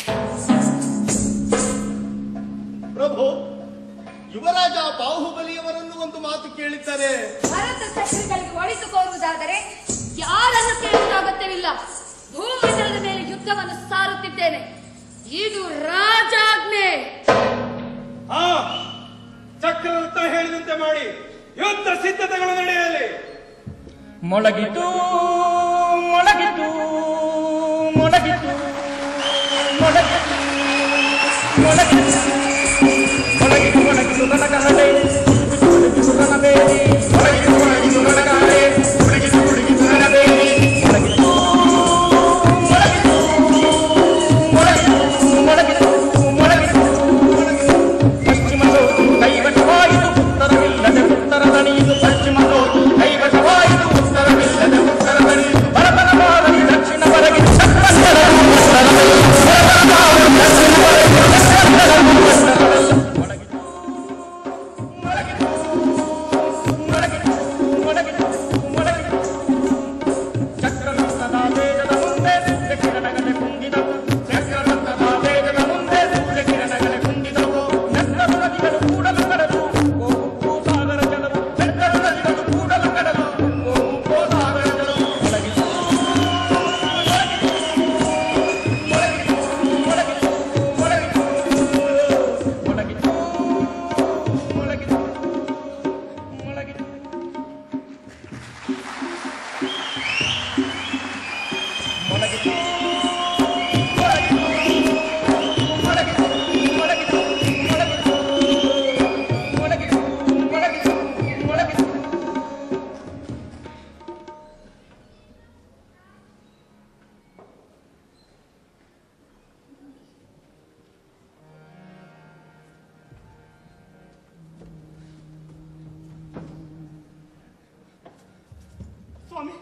ಪ್ರಭು ಯುವರಾಜ ಬಾಹುಬಲಿಯವರನ್ನು ಒಂದು ಮಾತು ಕೇಳಿದ್ದಾರೆ ಭರತ ಚಕ್ರಗಳಿಗೆ ಒಳಿತು ಕೋರುವುದಾದರೆ ಯಾರನ್ನು ಕೇಳುವ ಅಗತ್ಯವಿಲ್ಲ ಭೂಮಂಡಲದ ಮೇಲೆ ಯುದ್ಧವನ್ನು ಸಾರುತ್ತಿದ್ದೇನೆ ಇದು ರಾಜಾಜ್ಞೆ ಹಾ ಚಕ್ರವರ್ತ ಹೇಳಿದಂತೆ ಮಾಡಿ ಯುದ್ಧ ಸಿದ್ಧತೆಗಳು ನಡೆಯಲಿ ಮೊಳಗಿತು ಮೊಳಗಿತು ಮೊಳಗಿತು ಮೊಳಗಿತು ಮೊಳಗಿತು ಮೊಳಗಿತು ಮೊಳಗಿತು ನನಗಹಳೆ ಮೊಳಗಿತು ನನಬೇಡಿ ಮೊಳಗಿತು ಮೊಳಗಿತು ನನಗಹಳೆ ಮೊಳಗಿತು ಮೊಳಗಿತು ನನಬೇಡಿ ಮೊಳಗಿತು ಮೊಳಗಿತು ಮೊಳಗಿತು ಮೊಳಗಿತು ಮೊಳಗಿತು ಪಶ್ಚಿಮ ಸೋತು ಕೈವಶವಾಯಿತು ಉತ್ತರವಿಲ್ಲದೆ ಉತ್ತರ ದಣಿಯಿತು ಪಶ್ಚಿಮ ಸೋತು ಕೈವಶವಾಯಿತು ಉತ್ತರವಿಲ್ಲದೆ ಉತ್ತರ ದಣಿಯಿತು ಭರತನ ಮಾರಲಿ ದಕ್ಷಿಣ ಬರಗಿ ಚಕ್ರವರ್ತದ ವೇಗದ ಮುಂದೆ ಸೂರ್ಯ ಕಿರಣಗಳೇ ಕುಂದಿದವು ಚಕ್ರವರ್ತದ ವೇಗದ ಮುಂದೆ ಸೂರ್ಯ ಕಿರಣಗಳೇ ಕುಂದಿದವು ನೆತ್ತರು ನದಿಗಳು ಕೂಡಲು ಕಡಲು ಓ ಉಪ್ಪು ಸಾಗರ ಜಲವು ನೆತ್ತರು ನದಿಗಳು ಕೂಡಲು ಕಡಲು ಓ ಉಪ್ಪು ಸಾಗರ ಜಲವು ಮೊಳಗಿತು ಮೊಳಗಿತು ಮೊಳಗಿತು ಮೊಳಗಿತು ಮೊಳಗಿತು ಮೊಳಗಿತು ಮೊಳಗಿತು ಮೊಳಗಿತು ಮೊಳಗಿತು ಮೊಳಗಿತು ಮೊಳಗಿತು ಮೊಳಗಿತು ಮೊಳಗಿತು ಮೊಳಗಿತು ಸ್ವಾಮಿ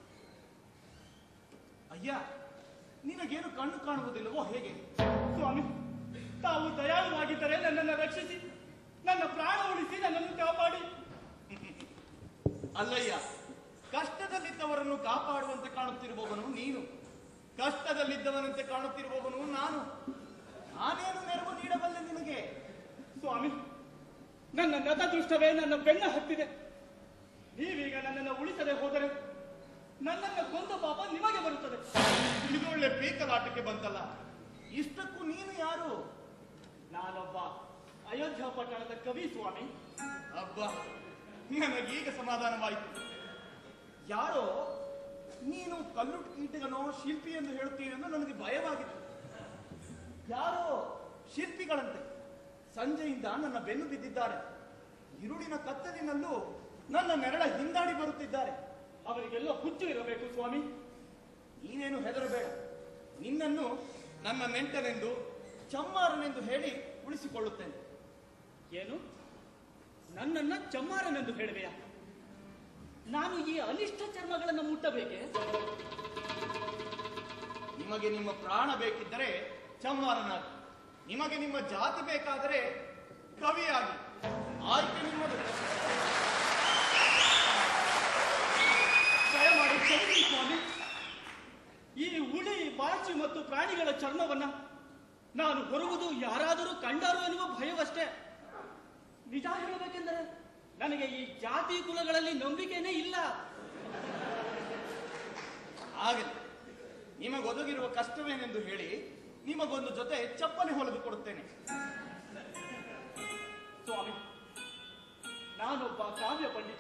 ಅಯ್ಯ ನಿನಗೇನು ಕಣ್ಣು ಕಾಣುವುದಿಲ್ಲವೋ ಹೇಗೆ ಸ್ವಾಮಿ ತಾವು ದಯಾಳುವಾಗಿದ್ದರೆ ನನ್ನನ್ನು ರಕ್ಷಿಸಿ ನನ್ನ ಪ್ರಾಣ ಉಳಿಸಿ ನನ್ನನ್ನು ಕಾಪಾಡಿ ಅಲ್ಲಯ್ಯ ಕಷ್ಟದಲ್ಲಿದ್ದವರನ್ನು ಕಾಪಾಡುವಂತೆ ಕಾಣುತ್ತಿರುವವನು ನೀನು ಕಷ್ಟದಲ್ಲಿದ್ದವನಂತೆ ಕಾಣುತ್ತಿರುವವನು ನಾನು ನಾನೇನು ನೆರವು ನೀಡಬಲ್ಲೆ ನಿನಗೆ ಸ್ವಾಮಿ ನನ್ನ ನತದೃಷ್ಟವೇ ನನ್ನ ಬೆನ್ನ ಹತ್ತಿದೆ ನೀವೀಗ ನನ್ನನ್ನು ಉಳಿಸದೆ ಹೋದರೆ ನನ್ನನ್ನು ಕೊಂದ ಪಾಪ ನಿಮಗೆ ಬರುತ್ತದೆ ಇದೊಳ್ಳೆ ಪೀಕಲಾಟಕ್ಕೆ ಬಂತಲ್ಲ ಇಷ್ಟಕ್ಕೂ ನೀನು ಯಾರು ನಾನೊಬ್ಬ ಅಯೋಧ್ಯ ಪಟ್ಟಣದ ಕವಿ ಸ್ವಾಮಿ ಅಬ್ಬ ನನಗೀಗ ಸಮಾಧಾನವಾಯಿತು ಯಾರೋ ನೀನು ಕಲ್ಲು ಕೀಟಗನೋ ಶಿಲ್ಪಿ ಎಂದು ಹೇಳುತ್ತೀನಿ ಎಂದು ನನಗೆ ಭಯವಾಗಿತ್ತು ಯಾರೋ ಶಿಲ್ಪಿಗಳಂತೆ ಸಂಜೆಯಿಂದ ನನ್ನ ಬೆನ್ನು ಬಿದ್ದಿದ್ದಾರೆ ಇರುಳಿನ ಕತ್ತಲಿನಲ್ಲೂ ನನ್ನ ನೆರಳ ಹಿಂದಾಡಿ ಬರುತ್ತಿದ್ದಾರೆ ಅವರಿಗೆಲ್ಲ ಹುಚ್ಚು ಇರಬೇಕು ಸ್ವಾಮಿ ನೀನೇನು ಹೆದರಬೇಡ ನಿನ್ನನ್ನು ನನ್ನ ನೆಂಟನೆಂದು ಚಮ್ಮಾರನೆಂದು ಹೇಳಿ ಉಳಿಸಿಕೊಳ್ಳುತ್ತೇನೆ ಏನು ನನ್ನನ್ನ ಚಮ್ಮಾರನೆಂದು ಹೇಳುವೆಯಾ ನಾನು ಈ ಅನಿಷ್ಟ ಚರ್ಮಗಳನ್ನು ಮುಟ್ಟಬೇಕೆ ನಿಮಗೆ ನಿಮ್ಮ ಪ್ರಾಣ ಬೇಕಿದ್ದರೆ ಚಮ್ಮಾರನಾಗಿ ನಿಮಗೆ ನಿಮ್ಮ ಜಾತಿ ಬೇಕಾದರೆ ಕವಿಯಾಗಿ ಆಯ್ಕೆ ನಿಮ್ಮದು ದಯಮಾಡಿ ಕ್ಷಮಿಸಿ ಸ್ವಾಮಿ ಈ ಉಳಿ ಬಾಚಿ ಮತ್ತು ಪ್ರಾಣಿಗಳ ಚರ್ಮವನ್ನ ನಾನು ಹೊರುವುದು ಯಾರಾದರೂ ಕಂಡಾರು ಎನ್ನುವ ಭಯವಷ್ಟೇ ನಿಜ ಹೇಳಬೇಕೆಂದರೆ ನನಗೆ ಈ ಜಾತಿ ಕುಲಗಳಲ್ಲಿ ನಂಬಿಕೆನೇ ಇಲ್ಲ ಆಗಲಿ ನಿಮಗೊದಗಿರುವ ಕಷ್ಟವೇನೆಂದು ಹೇಳಿ ನಿಮಗೊಂದು ಜೊತೆ ಚಪ್ಪಲಿ ಹೊಲಿದು ಕೊಡುತ್ತೇನೆ ಸ್ವಾಮಿ ನಾನೊಬ್ಬ ಕಾವ್ಯ ಪಂಡಿತ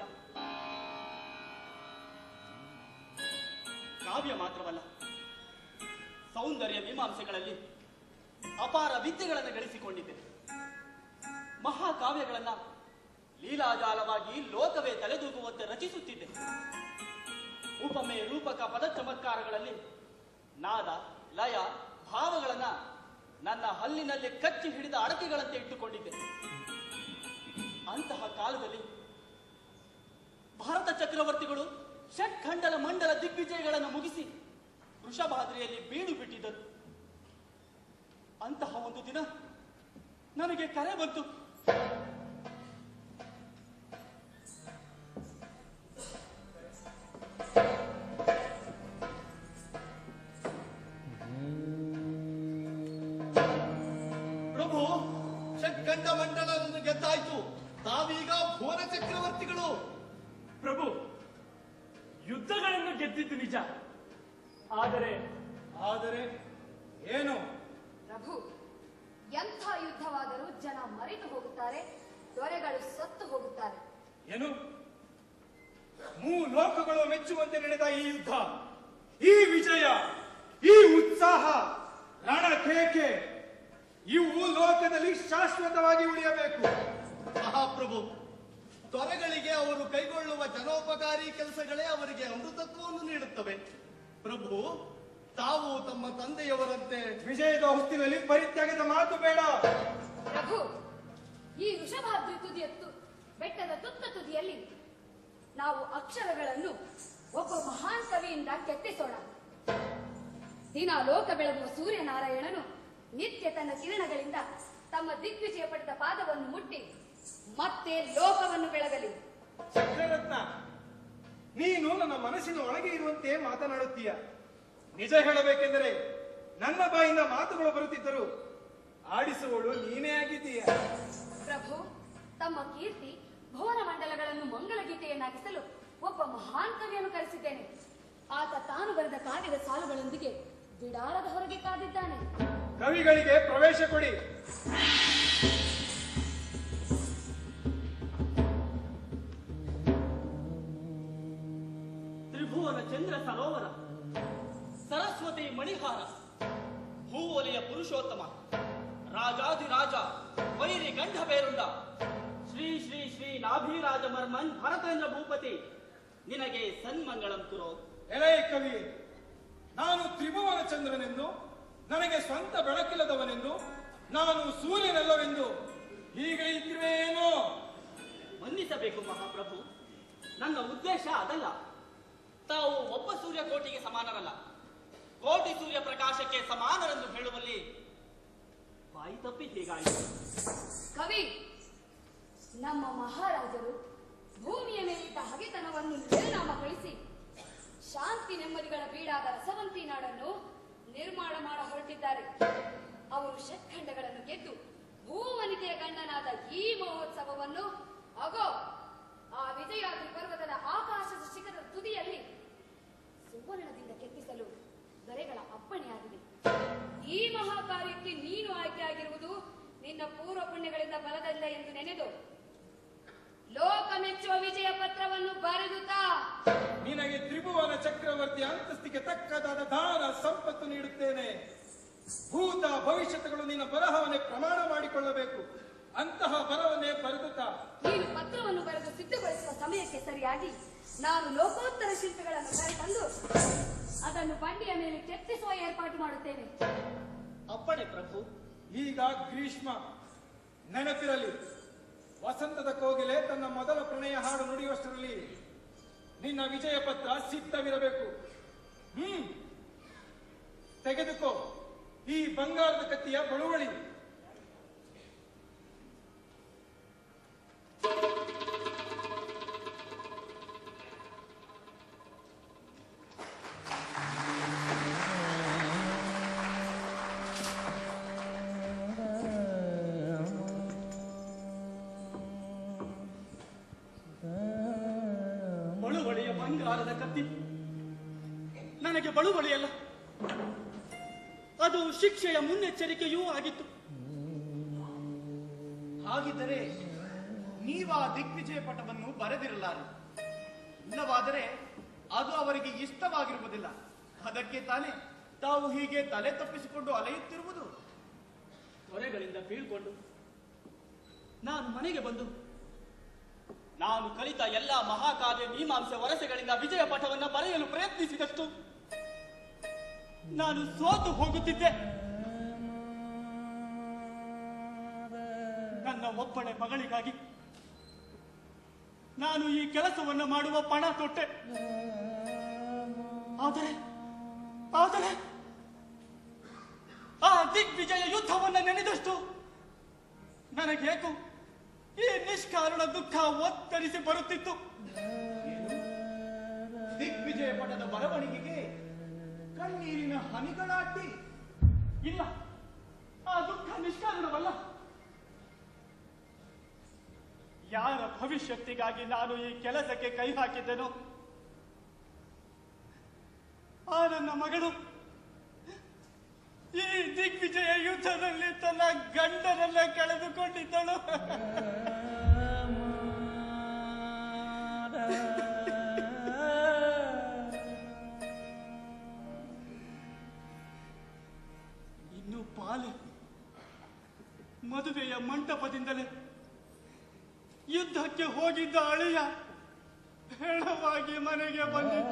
ಕಾವ್ಯ ಮಾತ್ರವಲ್ಲ ಸೌಂದರ್ಯ ಮೀಮಾಂಸೆಗಳಲ್ಲಿ ಅಪಾರ ವಿದ್ಯೆಗಳನ್ನು ಗಳಿಸಿಕೊಂಡಿದ್ದೆ ಮಹಾಕಾವ್ಯಗಳನ್ನ ಲೀಲಾಜಾಲವಾಗಿ ಲೋಕವೇ ತಲೆದೂಗುವಂತೆ ರಚಿಸುತ್ತಿದ್ದೆ ಉಪಮೆ ರೂಪಕ ಪದ ಚಮತ್ಕಾರಗಳಲ್ಲಿ ನಾದ ಲಯ ಭಾವಗಳನ್ನ ನನ್ನ ಹಲ್ಲಿನಲ್ಲಿ ಕಚ್ಚಿ ಹಿಡಿದ ಅಡಕೆಗಳಂತೆ ಇಟ್ಟುಕೊಂಡಿದ್ದೆ ಅಂತಹ ಕಾಲದಲ್ಲಿ ಭಾರತ ಚಕ್ರವರ್ತಿಗಳು ಷಟ್ಖಂಡಲ ಮಂಡಲ ದಿಗ್ವಿಜಯಗಳನ್ನು ಮುಗಿಸಿ ವೃಷಭಾದ್ರಿಯಲ್ಲಿ ಬೀಡು ಬಿಟ್ಟಿದ್ದರು ಅಂತಹ ಒಂದು ದಿನ ನನಗೆ ಕರೆ ಬಂತು ಪ್ರಭು ಷಟ್ಖಂಡ ಮಂಡಲವನ್ನು ಗೆದ್ದಾಯ್ತು ತಾವೀಗ ಭುವನ ಚಕ್ರವರ್ತಿಗಳು ಪ್ರಭು ಯುದ್ಧಗಳನ್ನು ಗೆದ್ದ ಗೆದ್ದಿದ್ದು ನಿಜ ಆದರೆ ಆದರೆ ಏನು ಪ್ರಭು ಎಂಥ ಯುದ್ಧವಾದರೂ ಜನ ಮರೆತು ಹೋಗುತ್ತಾರೆ ದೊರೆಗಳು ಸತ್ತು ಹೋಗುತ್ತಾರೆ ಏನು ಮೂ ಲೋಕಗಳು ಮೆಚ್ಚುವಂತೆ ನಡೆದ ಈ ಯುದ್ಧ ಈ ವಿಜಯ ಈ ಉತ್ಸಾಹ ರಣಕೇಕೆ ಇವು ಲೋಕದಲ್ಲಿ ಶಾಶ್ವತವಾಗಿ ಉಳಿಯಬೇಕು ಮಹಾಪ್ರಭು ದೊರೆಗಳಿಗೆ ಅವರು ಕೈಗೊಳ್ಳುವ ಜನೋಪಕಾರಿ ಕೆಲಸಗಳೇ ಅವರಿಗೆ ಅಮೃತತ್ವವನ್ನು ನೀಡುತ್ತವೆ ಪ್ರಭು ತಾವು ತಮ್ಮ ತಂದೆಯವರಂತೆ ವಿಜಯದ ಹೊತ್ತಿನಲ್ಲಿ ಪರಿತ್ಯಾಗದ ಮಾತು ಬೇಡ ಪ್ರಭು ಈ ವೃಷಭಾದ್ರಿ ತುದಿಯ ತು- ಬೆಟ್ಟದ ತುತ್ತ ತುದಿಯಲ್ಲಿ ನಾವು ಅಕ್ಷರಗಳನ್ನು ಒಬ್ಬ ಮಹಾನ್ ಕವಿಯಿಂದ ಕೆತ್ತಿಸೋಣ ದಿನ ಲೋಕ ಬೆಳಗುವ ಸೂರ್ಯನಾರಾಯಣನು ನಿತ್ಯ ತನ್ನ ಕಿರಣಗಳಿಂದ ತಮ್ಮ ದಿಗ್ವಿಜಯ ಪಡೆದ ಪಾದವನ್ನು ಮುಟ್ಟಿ ಮತ್ತೆ ಲೋಕವನ್ನು ಬೆಳಗಲಿ ಚಕ್ರರತ್ನ ನೀನು ನನ್ನ ಮನಸ್ಸಿನ ಒಳಗೆ ಇರುವಂತೆ ಮಾತನಾಡುತ್ತೀಯ ನಿಜ ಹೇಳಬೇಕೆಂದರೆ ನನ್ನ ಬಾಯಿಂದ ಮಾತುಗಳು ಬರುತ್ತಿದ್ದರು ಆಡಿಸುವಳು ನೀನೇ ಆಗಿದ್ದೀಯ ಪ್ರಭು ತಮ್ಮ ಕೀರ್ತಿ ಭುವನ ಮಂಡಲಗಳನ್ನು ಮಂಗಳ ಗೀತೆಯನ್ನಾಗಿಸಲು ಒಬ್ಬ ಮಹಾನ್ ಕವಿಯನ್ನು ಕರೆಸಿದ್ದೇನೆ ಆತ ತಾನು ಬರೆದ ಕಾವ್ಯದ ಸಾಲುಗಳೊಂದಿಗೆ ಬಿಡಾರದ ಹೊರಗೆ ಕಾದಿದ್ದಾನೆ ಕವಿಗಳಿಗೆ ಪ್ರವೇಶ ಕೊಡಿ ತ್ರಿಭುವನ ಚಂದ್ರ ಸರೋವರ ಸರಸ್ವತಿ ಮಣಿಹಾರ ಹೂವಲಿಯ ಪುರುಷೋತ್ತಮ ರಾಜಾಧಿರಾಜ ವೈರಿ ಗಂಧ ಬೇರುಂಡ ಶ್ರೀ ಶ್ರೀ ಶ್ರೀ ನಾಭಿರಾಜ ಮರ್ಮನ್ ಭರತೇಂದ್ರ ಭೂಪತಿ ನಿನಗೆ ಸನ್ಮಂಗಳಂ ಕುರೋ ಎಲೇ ಕವಿ ನಾನು ತ್ರಿಭುವನ ಚಂದ್ರನೆಂದು ನನಗೆ ಸ್ವಂತ ಬೆಳಕಿಲ್ಲದವನೆಂದು ನಾನು ಸೂರ್ಯನಲ್ಲವೆಂದು ಹೀಗೆ ಇದ್ದಿರುವೇನೋ ಮನ್ನಿಸಬೇಕು ಮಹಾಪ್ರಭು ನನ್ನ ಉದ್ದೇಶ ಅದಲ್ಲ ತಾವು ಒಬ್ಬ ಸೂರ್ಯ ಕೋಟಿಗೆ ಸಮಾನರಲ್ಲ ಕೋಟಿ ಸೂರ್ಯ ಪ್ರಕಾಶಕ್ಕೆ ಸಮಾನರೆಂದು ಹೇಳುವಲ್ಲಿ ಬಾಯಿ ತಪ್ಪಿ ಹೀಗಾಯಿತು ಕವಿ ನಮ್ಮ ಮಹಾರಾಜರು ಭೂಮಿಯ ಮೇಲಿದ್ದ ಹಗೆತನವನ್ನು ನಿರ್ನಾಮಗೊಳಿಸಿ ಶಾಂತಿ ನೆಮ್ಮದಿಗಳ ಬೀಡಾದ ರಸವಂತಿ ನಾಡನ್ನು ನಿರ್ಮಾಣ ಮಾಡ ಹೊರಟಿದ್ದಾರೆ ಅವರು ಷಟ್ಖಂಡಗಳನ್ನು ಗೆದ್ದು ಭೂವನಿತೆಯ ಗಂಡನಾದ ಈ ಮಹೋತ್ಸವವನ್ನು ಅಗೋ ಆ ವಿಜಯಾದ್ರಿ ಪರ್ವತದ ಆಕಾಶದ ಶಿಖರದ ತುದಿಯಲ್ಲಿ ಸುವರ್ಣದಿಂದ ಕೆತ್ತಿಸಲು ದೊರೆಗಳ ಅಪ್ಪಣೆಯಾಗಿದೆ ಈ ಮಹಾ ಕಾರ್ಯಕ್ಕೆ ನೀನು ಆಯ್ಕೆಯಾಗಿರುವುದು ನಿನ್ನ ಪೂರ್ವ ಪುಣ್ಯಗಳಿಂದ ಬಲದಲ್ಲ ಎಂದು ನೆನೆದು ಲೋಕ ಮೆಚ್ಚುವ ವಿಜಯ ಪತ್ರವನ್ನು ಬರೆದು ತಾ ನಿನಗೆ ತ್ರಿಭುವನ ಚಕ್ರವರ್ತಿ ಅಂತಸ್ತಿಗೆ ತಕ್ಕದಾದ ದಾನ ಸಂಪತ್ತು ನೀಡುತ್ತೇನೆ ಭೂತ ಭವಿಷ್ಯತ್ತುಗಳು ನಿನ್ನ ಬರಹವನ್ನೇ ಪ್ರಮಾಣ ಮಾಡಿಕೊಳ್ಳಬೇಕು ಅಂತಹ ಬರವನ್ನೇ ಬರೆದುತ್ತಾ ನೀನು ಪತ್ರವನ್ನು ಬರೆದು ಸಿದ್ಧಗೊಳಿಸುವ ಸಮಯಕ್ಕೆ ಸರಿಯಾಗಿ ನಾನು ಲೋಕೋತ್ತರ ಶಿಲ್ಪಿಗಳನ್ನು ಕರೆತಂದು ಅದನ್ನು ಬಂಡಿಯ ಮೇಲೆ ಕೆತ್ತಿಸುವ ಏರ್ಪಾಟು ಮಾಡುತ್ತೇನೆ ಅಪ್ಪಣೆ ಪ್ರಭು ಈಗ ಗ್ರೀಷ್ಮ ನೆನಪಿರಲಿ ವಸಂತದ ಕೋಗಿಲೆ ತನ್ನ ಮೊದಲ ಪ್ರಣಯ ಹಾಡು ನುಡಿಯುವಷ್ಟರಲ್ಲಿ ನಿನ್ನ ವಿಜಯ ಪತ್ರ ಸಿದ್ಧವಿರಬೇಕು ಹ್ಮ್ ತೆಗೆದುಕೋ ಈ ಬಂಗಾರದ ಕತ್ತಿಯ ಬಳುವಳಿ ಬಳುವಳಿಯ ಬಂಗಾರದ ಕತ್ತಿ ನನಗೆ ಬಳುವಳಿಯಲ್ಲ ಅದು ಶಿಕ್ಷೆಯ ಮುನ್ನೆಚ್ಚರಿಕೆಯೂ ಆಗಿತ್ತು ಹಾಗಿದ್ದರೆ ನೀವಾ ದಿಗ್ವಿಜಯ ಪಟವನ್ನು ಬರೆದಿರಲಾರೆ ಇಲ್ಲವಾದರೆ ಅದು ಅವರಿಗೆ ಇಷ್ಟವಾಗಿರುವುದಿಲ್ಲ ಅದಕ್ಕೆ ತಾನೇ ತಾವು ಹೀಗೆ ತಲೆ ತಪ್ಪಿಸಿಕೊಂಡು ಅಲೆಯುತ್ತಿರುವುದು ದೊರೆಗಳಿಂದ ಬೀಳ್ಕೊಂಡು ನಾನು ಮನೆಗೆ ಬಂದು ನಾನು ಕಲಿತ ಎಲ್ಲ ಮಹಾಕಾವ್ಯ ಮೀಮಾಂಸೆ ವರಸೆಗಳಿಂದ ವಿಜಯ ಪಟವನ್ನ ಬರೆಯಲು ಪ್ರಯತ್ನಿಸಿದಷ್ಟು ನಾನು ಸೋತು ಹೋಗುತ್ತಿದ್ದೆ ನನ್ನ ಒಬ್ಬಳೆ ಮಗಳಿಗಾಗಿ ನಾನು ಈ ಕೆಲಸವನ್ನ ಮಾಡುವ ಪಣ ತೊಟ್ಟೆ ಆದರೆ ಆದರೆ ಆ ದಿಗ್ವಿಜಯ ಯುದ್ಧವನ್ನ ನೆನೆದಷ್ಟು ನನಗೇಕು ಈ ನಿಷ್ಕಾರಣ ದುಃಖ ಒತ್ತರಿಸಿ ಬರುತ್ತಿತ್ತು ದಿಗ್ವಿಜಯ ಪಟದ ಬರವಣಿಗೆಗೆ ಕಣ್ಣೀರಿನ ಹನಿಗಳಾಟಿ ಇಲ್ಲ ಆ ದುಃಖ ನಿಷ್ಕಾರಣವಲ್ಲ ಯಾರ ಭವಿಷ್ಯತ್ತಿಗಾಗಿ ನಾನು ಈ ಕೆಲಸಕ್ಕೆ ಕೈ ಹಾಕಿದ್ದೆನೋ ಆ ನನ್ನ ಮಗಳು ಈ ದಿಗ್ವಿಜಯ ಯುದ್ಧದಲ್ಲಿ ತನ್ನ ಗಂಡನನ್ನ ಕಳೆದುಕೊಂಡಿದ್ದಳು ಇನ್ನು ಪಾಲೆ ಮದುವೆಯ ಮಂಟಪದಿಂದಲೇ ಯುದ್ಧಕ್ಕೆ ಹೋಗಿದ್ದ ಅಳಿಯ ಹೆಣವಾಗಿ ಮನೆಗೆ ಬಂದಿದ್ದ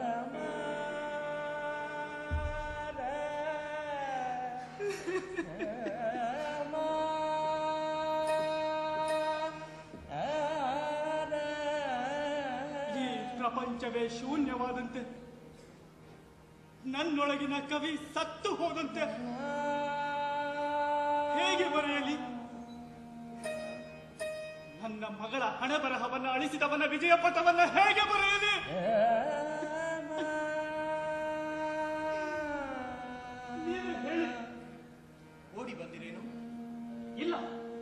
ಈ ಪ್ರಪಂಚವೇ ಶೂನ್ಯವಾದಂತೆ ನನ್ನೊಳಗಿನ ಕವಿ ಸತ್ತು ಹೋದಂತೆ ಹೇಗೆ ಬರೆಯಲಿ ನನ್ನ ಮಗಳ ಹಣೆ ಬರಹವನ್ನ ಅಳಿಸಿದವನ ವಿಜಯ ಪಥವನ್ನ ಹೇಗೆ ಬರೆಯಲಿ ನೀನು ಹೇಳಿ ಓಡಿ ಬಂದಿರೇನು ಇಲ್ಲ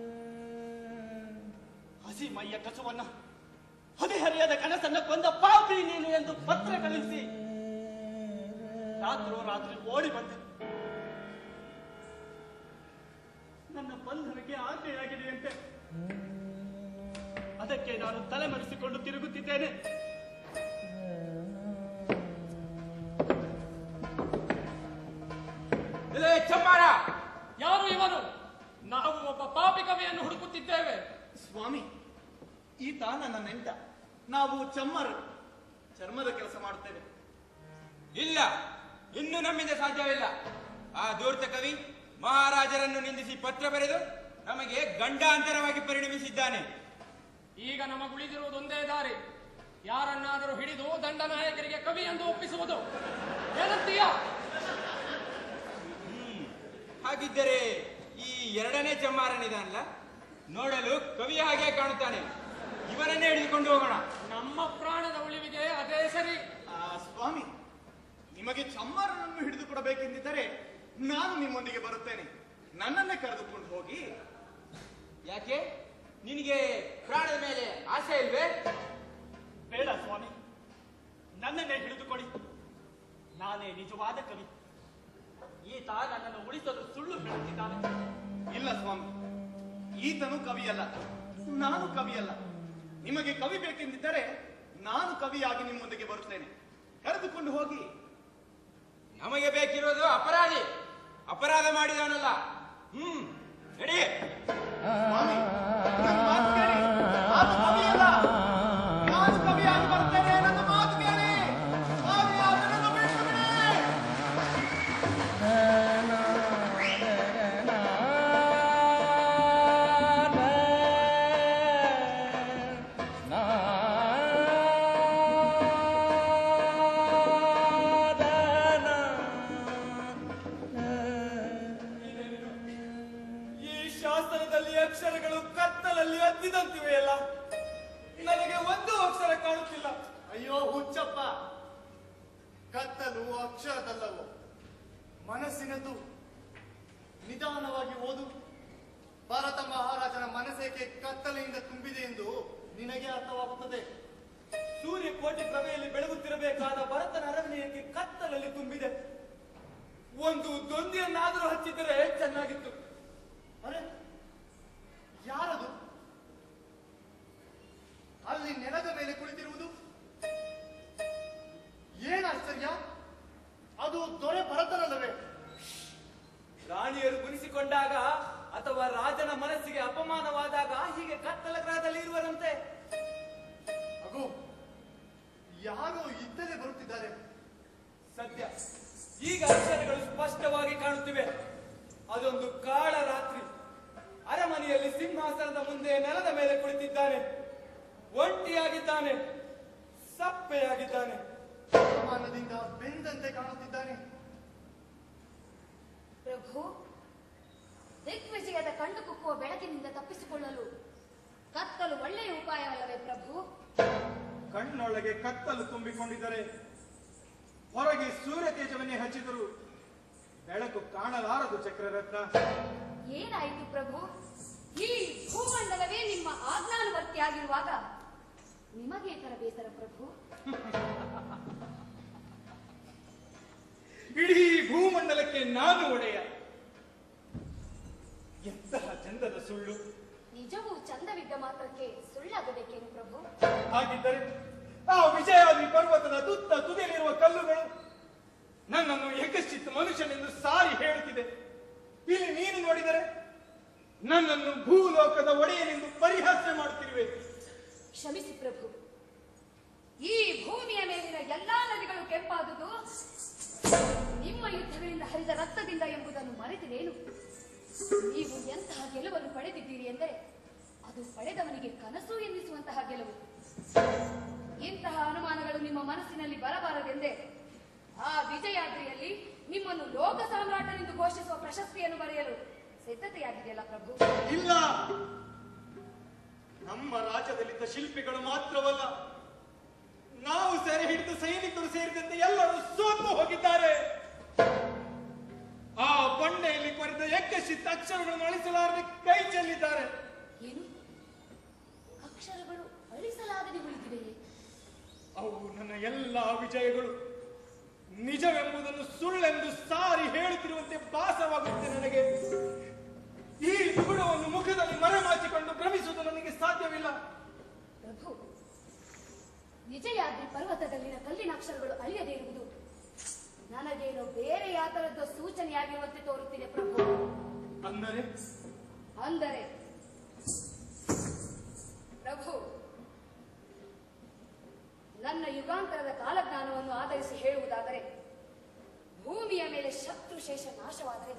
ಹಸಿ ಮೈಯ ಕಸವನ್ನ ಹದಿಹರಿಯದ ಕನಸನ್ನ ಕೊಂದ ಪಾಪಿ ನೀನು ಎಂದು ಪತ್ರ ಕಳಿಸಿ ರಾತ್ರೋ ರಾತ್ರಿ ಓಡಿ ಬಂದೆ ನನ್ನ ಬಂಧನಕ್ಕೆ ಆಜ್ಞೆಯಾಗಿದೆಯಂತೆ ಅದಕ್ಕೆ ನಾನು ತಲೆಮರೆಸಿಕೊಂಡು ತಿರುಗುತ್ತಿದ್ದೇನೆ ಚಮ್ಮಾರ ಯಾರು ಇವನು ನಾವು ಒಬ್ಬ ಪಾಪಿ ಕವಿಯನ್ನು ಹುಡುಕುತ್ತಿದ್ದೇವೆ ಸ್ವಾಮಿ ಈತ ನನ್ನ ನೆಂಟ ನಾವು ಚಮ್ಮರು ಚರ್ಮದ ಕೆಲಸ ಮಾಡುತ್ತೇವೆ ಇಲ್ಲ ಇನ್ನು ನಮ್ಮಿಂದ ಸಾಧ್ಯವಿಲ್ಲ ಆ ಧೂರ್ತ ಕವಿ ಮಹಾರಾಜರನ್ನು ನಿಂದಿಸಿ ಪತ್ರ ಬರೆದು ನಮಗೆ ಗಂಡಾಂತರವಾಗಿ ಪರಿಣಮಿಸಿದ್ದಾನೆ ಈಗ ನಮಗುಳಿದಿರುವುದೊಂದೇ ದಾರಿ ಯಾರನ್ನಾದರೂ ಹಿಡಿದು ದಂಡನಾಯಕರಿಗೆ ಕವಿ ಎಂದು ಒಪ್ಪಿಸುವುದು ಏನಂತೀಯ ಹಾಗಿದ್ದರೆ ಈ ಎರಡನೇ ಚಮ್ಮಾರನಿದಾನಲ್ಲ ನೋಡಲು ಕವಿಯ ಹಾಗೆ ಕಾಣುತ್ತಾನೆ ಇವನನ್ನೇ ಹಿಡಿದುಕೊಂಡು ಹೋಗೋಣ ನಮ್ಮ ಪ್ರಾಣದ ಉಳಿವಿಗೆ ಅದೇ ಸರಿ ಆ, ಸ್ವಾಮಿ ನಿಮಗೆ ಚಮ್ಮರನನ್ನು ಹಿಡಿದು ಕೊಡಬೇಕೆಂದಿದ್ದರೆ ನಾನು ನಿಮ್ಮೊಂದಿಗೆ ಬರುತ್ತೇನೆ ನನ್ನನ್ನೇ ಕರೆದುಕೊಂಡು ಹೋಗಿ ಯಾಕೆ ನಿನಗೆ ಪ್ರಾಣದ ಮೇಲೆ ಆಸೆ ಇಲ್ವೇ ಬೇಡ ಸ್ವಾಮಿ ನನ್ನನ್ನೇ ಹಿಡಿದುಕೊಡಿ ನಾನೇ ನಿಜವಾದ ಕವಿ ಈತ ನನ್ನನ್ನು ಉಳಿಸಲು ಸುಳ್ಳು ಹೇಳುತ್ತಿದ್ದಾನೆ ಇಲ್ಲ ಸ್ವಾಮಿ ಈತನು ಕವಿಯಲ್ಲ ನಾನು ಕವಿಯಲ್ಲ ನಿಮಗೆ ಕವಿ ಬೇಕೆಂದಿದ್ದರೆ ನಾನು ಕವಿಯಾಗಿ ನಿಮ್ಮೊಂದಿಗೆ ಬರುತ್ತೇನೆ ಕರೆದುಕೊಂಡು ಹೋಗಿ ನಮಗೆ ಬೇಕಿರೋದು ಅಪರಾಧಿ ಅಪರಾಧ ಮಾಡಿದವನಲ್ಲ ಹ್ಮ್ ನಡಿ ಸ್ವಾಮಿ ನನ್ನ ಮಾತು ಕೇಳಿ ನಾನು ಕವಿಯಲ್ಲ ನಾನು ಕವಿಯಾಗಿ ಬರ್ತೇನೆ ನನ್ನ ಮಾತು ಕೇಳಿ ಸ್ವಾಮಿ ಅದನ್ನು ಬಿಟ್ಟು ಬಿಡಿ ಈ ಶಾಸ್ತ್ರದಲ್ಲಿ ಅಕ್ಷರಗಳು ಕತ್ತಲಲ್ಲಿ ಹತ್ತಿದಂತಿವೆಯಲ್ಲ ನನಗೆ ಒಂದು ಅಕ್ಷರ ಕಾಣುತ್ತಿಲ್ಲ ಅಯ್ಯೋ ಹುಚ್ಚಪ್ಪ ಕತ್ತಲು ಅಕ್ಷರದಲ್ಲವು ಮನಸ್ಸಿನದ್ದು ನಿಧಾನವಾಗಿ ಓದು ಭಾರತ ಮಹಾರಾಜನ ಮನಸ್ಸೇಕೆ ಕತ್ತಲೆಯಿಂದ ತುಂಬಿದೆ ಎಂದು ನಿನಗೆ ಅರ್ಥವಾಗುತ್ತದೆ ಸೂರ್ಯ ಕೋಟಿ ಪ್ರಭೆಯಲ್ಲಿ ಬೆಳಗುತ್ತಿರಬೇಕಾದ ಭರತನ ಅರಮನೆಯಕ್ಕೆ ಕತ್ತಲಲ್ಲಿ ತುಂಬಿದೆ ಒಂದು ದೊಂದಿಯನ್ನಾದರೂ ಹಚ್ಚಿದರೆ ಚೆನ್ನಾಗಿತ್ತು ಅರೆ ಯಾರದು ಅಲ್ಲಿ ನೆಲದ ಮೇಲೆ ಕುಳಿತಿರುವುದು ಏನ್ ಆಶ್ಚರ್ಯ ಅದು ದೊರೆ ಭರತನಲ್ಲವೇ ರಾಣಿಯರು ಗುಣಿಸಿಕೊಂಡಾಗ ಅಥವಾ ರಾಜನ ಮನಸ್ಸಿಗೆ ಅಪಮಾನವಾದಾಗ ಹೀಗೆ ಕತ್ತಲ ಗ್ರಹದಲ್ಲಿ ಇರುವರಂತೆ ಅಗೋ ಯಾರೋ ಇದ್ದಲೇ ಬರುತ್ತಿದ್ದಾರೆ ಸದ್ಯ ಈಗ ಅಕ್ಷರಗಳು ಸ್ಪಷ್ಟವಾಗಿ ಕಾಣುತ್ತಿವೆ ಅದೊಂದು ಕಾಳ ರಾತ್ರಿ ಅರಮನೆಯಲ್ಲಿ ಸಿಂಹಾಸನದ ಮುಂದೆ ನೆಲದ ಮೇಲೆ ಕುಳಿತಿದ್ದಾನೆ ಒಂಟಿಯಾಗಿದ್ದಾನೆ ಸಪ್ಪೆಯಾಗಿದ್ದಾನೆ ಅಪಮಾನದಿಂದ ಬೆಂದಂತೆ ಕಾಣುತ್ತಿದ್ದಾನೆ ಪ್ರಭು ದಿಗ್ವಿಜಯದ ಕಣ್ಣು ಕುಕ್ಕುವ ಬೆಳಕಿನಿಂದ ತಪ್ಪಿಸಿಕೊಳ್ಳಲು ಕತ್ತಲು ಒಳ್ಳೆಯ ಉಪಾಯವಲ್ಲವೇ ಪ್ರಭು ಕಣ್ಣೊಳಗೆ ಕತ್ತಲು ತುಂಬಿಕೊಂಡಿದ್ದರೆ ಹೊರಗೆ ಸೂರ್ಯ ತೇಜವನ್ನೇ ಹಚ್ಚಿದರು ಬೆಳಕು ಕಾಣಲಾರದು ಚಕ್ರರತ್ನ ಏನಾಯಿತು ಪ್ರಭು ಈ ಭೂಮಂಡಲವೇ ನಿಮ್ಮ ಆಜ್ಞಾನುವರ್ತಿಯಾಗಿರುವಾಗ ನಿಮಗೆ ತರ ಬೇಸರ ಪ್ರಭು ಇಡೀ ಭೂಮಂಡಲಕ್ಕೆ ನಾನು ಒಡೆಯ ಎಂತಹ ಚಂದದ ಸುಳ್ಳು ನಿಜವೂ ಚಂದವಿದ್ದ ಮಾತ್ರಕ್ಕೆ ಸುಳ್ಳಾಗಬೇಕೇನು ಪ್ರಭು ಹಾಗಿದ್ದರೆ ಆ ವಿಜಯಾದ್ರಿ ಪರ್ವತದ ತುತ್ತ ತುದಿಯಲ್ಲಿರುವ ಕಲ್ಲುಗಳು ನನ್ನನ್ನು ಯಕಶ್ಚಿತ್ ಮನುಷ್ಯನೆಂದು ಸಾರಿ ಹೇಳುತ್ತಿದೆ ಇಲ್ಲಿ ನೀನು ನೋಡಿದರೆ ನನ್ನನ್ನು ಭೂಲೋಕದ ಒಡೆಯನೆಂದು ಪರಿಹಾಸ್ಯ ಮಾಡುತ್ತಿರುವೆ ಕ್ಷಮಿಸಿ ಪ್ರಭು ಈ ಭೂಮಿಯ ಮೇಲಿನ ಎಲ್ಲಾ ನದಿಗಳು ಕೆಂಪಾದುದು ನಿಮ್ಮ ಯುದ್ಧಗಳಿಂದ ಹರಿದ ರಕ್ತದಿಂದ ಎಂಬುದನ್ನು ಮರೆತಿರೇನು ನೀವು ಎಂತಹ ಗೆಲುವನ್ನು ಪಡೆದಿದ್ದೀರಿ ಎಂದರೆ ಅದು ಪಡೆದವನಿಗೆ ಕನಸು ಎನ್ನಿಸುವಂತಹ ಗೆಲುವು ಇಂತಹ ಅನುಮಾನಗಳು ನಿಮ್ಮ ಮನಸ್ಸಿನಲ್ಲಿ ಬರಬಾರದೆಂದೇ ಆ ವಿಜಯಾದ್ರಿಯಲ್ಲಿ ನಿಮ್ಮನ್ನು ಲೋಕ ಸಾಮ್ರಾಟನೆಂದು ಘೋಷಿಸುವ ಪ್ರಶಸ್ತಿಯನ್ನು ಬರೆಯಲು ಸಿದ್ಧತೆಯಾಗಿದೆಯಲ್ಲ ಪ್ರಭು ಇಲ್ಲ ನಮ್ಮ ರಾಜ್ಯದಲ್ಲಿದ್ದ ಶಿಲ್ಪಿಗಳು ಮಾತ್ರವಲ್ಲ ನಾವು ಸೆರೆ ಹಿಡಿದ ಸೈನಿಕರು ಸೇರಿದಂತೆ ಎಲ್ಲರೂ ಸೋತು ಹೋಗಿದ್ದಾರೆ ಆ ಬಂಡೆಯಲ್ಲಿ ಕೊರೆದ ಎಕ್ಕಶಿತ್ತ ಅಕ್ಷರಗಳನ್ನು ಅಳಿಸಲಾರದೆ ಕೈ ಚೆಲ್ಲಿದ್ದಾರೆ ಏನು ಅಕ್ಷರಗಳು ಅಳಿಸಲಾಗದೆ ಉಳಿದಿವೆಯೇ ಅವು ನನ್ನ ಎಲ್ಲ ವಿಜಯಗಳು ನಿಜವೆಂಬುದನ್ನು ಸುಳ್ಳೆಂದು ಸಾರಿ ಹೇಳುತ್ತಿರುವಂತೆ ಭಾಸವಾಗುತ್ತೆ ನನಗೆ ಈ ಗುಣವನ್ನು ಮುಖದಲ್ಲಿ ಮರೆಮಾಚಿಕೊಂಡು ಭ್ರಮಿಸುವುದು ನನಗೆ ಸಾಧ್ಯವಿಲ್ಲ ಪ್ರಭು ವಿಜಯಾದ್ರಿ ಪರ್ವತದಲ್ಲಿನ ಕಲ್ಲಿನ ಅಕ್ಷರಗಳು ಅಳಿಯದೇ ಇರುವುದು ನನಗೇನೋ ಬೇರೆ ಯಾತರದ್ದು ಸೂಚನೆಯಾಗಿರುವಂತೆ ತೋರುತ್ತಿದೆ ಪ್ರಭು ಅಂದರೆ ಅಂದರೆ ಪ್ರಭು ನನ್ನ ಯುಗಾಂತರದ ಕಾಲಜ್ಞಾನವನ್ನು ಆಧರಿಸಿ ಹೇಳುವುದಾದರೆ ಭೂಮಿಯ ಮೇಲೆ ಶತ್ರು ಶೇಷ ನಾಶವಾದರೆ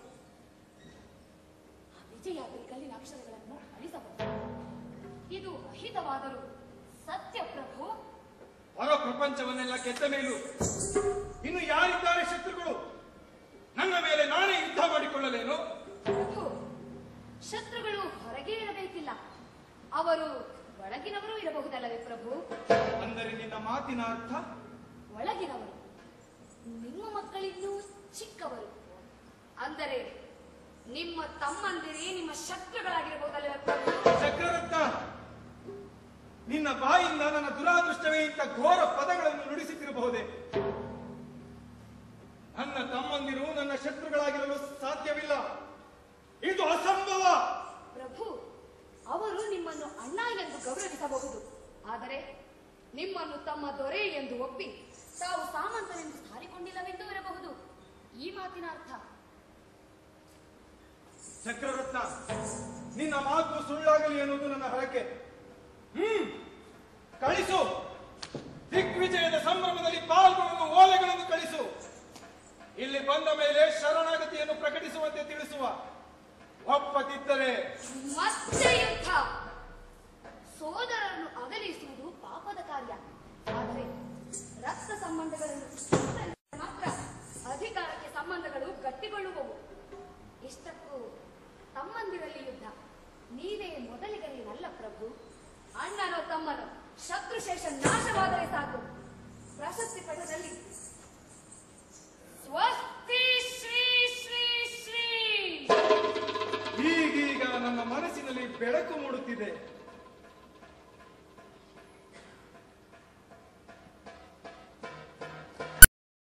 ಆ ವಿಜಯಾದ್ರಿ ಕಲ್ಲಿನ ಅಕ್ಷರಗಳನ್ನು ಅಳಿಸಬಹುದು ಇದು ಅಹಿತವಾದರೂ ಸತ್ಯ ಪ್ರಭು ಹೊರ ಪ್ರಪಂಚವನ್ನೆಲ್ಲ ಕೆತ್ತ ಮೇಲೂ ಇನ್ನು ಯಾರಿದ್ದಾರೆ ಶತ್ರುಗಳು ನನ್ನ ಮೇಲೆ ನಾನೇ ಯುದ್ಧ ಮಾಡಿಕೊಳ್ಳಲೇನು ಪ್ರಭು ಶತ್ರುಗಳು ಹೊರಗೆ ಇರಬೇಕಿಲ್ಲ ಅವರು ಒಳಗಿನವರು ಇರಬಹುದಲ್ಲವೇ ಪ್ರಭು ಅಂದರೆ ನಿನ್ನ ಮಾತಿನ ಅರ್ಥ ಒಳಗಿನವರು ನಿಮ್ಮ ಮಕ್ಕಳಿನ್ನೂ ಚಿಕ್ಕವರು ಅಂದರೆ ನಿಮ್ಮ ತಮ್ಮಂದಿರೇ ನಿಮ್ಮ ಶತ್ರುಗಳಾಗಿರಬಹುದಲ್ಲವೇ ಪ್ರಭು ಚಕ್ರರತ್ನ ನಿನ್ನ ಬಾಯಿಂದ ನನ್ನ ದುರಾದೃಷ್ಟವೇ ಇಂಥ ಘೋರ ಪದಗಳನ್ನು ನುಡಿಸುತ್ತಿರಬಹುದೇ ನನ್ನ ತಮ್ಮಂದಿರು ನನ್ನ ಶತ್ರುಗಳಾಗಿರಲು ಸಾಧ್ಯವಿಲ್ಲ ಇದು ಅಸಂಭವ ಪ್ರಭು ಅವರು ನಿಮ್ಮನ್ನು ಅಣ್ಣ ಎಂದು ಗೌರವಿಸಬಹುದು ಆದರೆ ನಿಮ್ಮನ್ನು ತಮ್ಮ ದೊರೆ ಎಂದು ಒಪ್ಪಿ ತಾವು ಸಾಮಂತನೆಂದು ಸಾರಿಕೊಂಡಿಲ್ಲವೆಂದೂ ಇರಬಹುದು ಈ ಮಾತಿನ ಅರ್ಥ ಚಕ್ರರತ್ನ ನಿನ್ನ ಮಾತು ಸುಳ್ಳಾಗಲಿ ಎನ್ನುವುದು ನನ್ನ ಹರಕೆ ಹ್ಮ್ ಕಳಿಸು ದಿಗ್ವಿಜಯದ ಸಂಭ್ರಮದಲ್ಲಿ ಪಾಲ್ಗೊಳ್ಳುವ ಓಲೆಗಳನ್ನು ಕಳಿಸು ಇಲ್ಲಿ ಬಂದ ಮೇಲೆ ಶರಣಾಗತಿಯನ್ನು ಪ್ರಕಟಿಸುವಂತೆ ತಿಳಿಸುವ ಒಪ್ಪದಿದ್ದರೆ ಮತ್ತೆ ಯುದ್ಧ ಸೋದರರನ್ನು ಅಗಲಿಸುವುದು ಪಾಪದ ಕಾರ್ಯ ಆದರೆ ರಕ್ತ ಸಂಬಂಧಗಳನ್ನು ವಿಸ್ತರಿಸಿದರೆ ಮಾತ್ರ ಅಧಿಕಾರಕ್ಕೆ ಸಂಬಂಧಗಳು ಗಟ್ಟಿಗೊಳ್ಳುವವು ಇಷ್ಟಕ್ಕೂ ತಮ್ಮಂದಿರಲ್ಲಿ ಯುದ್ಧ ನೀವೇ ಮೊದಲಿಗರೇನಲ್ಲ ಪ್ರಭು ಅಣ್ಣನೋ ತಮ್ಮನೋ ಶತ್ರುಶೇಷ ನಾಶವಾದರೆ ಸಾಕು ಪ್ರಶಸ್ತಿ ಪಟದಲ್ಲಿ ಸ್ವಸ್ತಿ ಶ್ರೀ ಶ್ರೀ ಶ್ರೀ ಈಗೀಗ ನನ್ನ ಮನಸ್ಸಿನಲ್ಲಿ ಬೆಳಕು ಮೂಡುತ್ತಿದೆ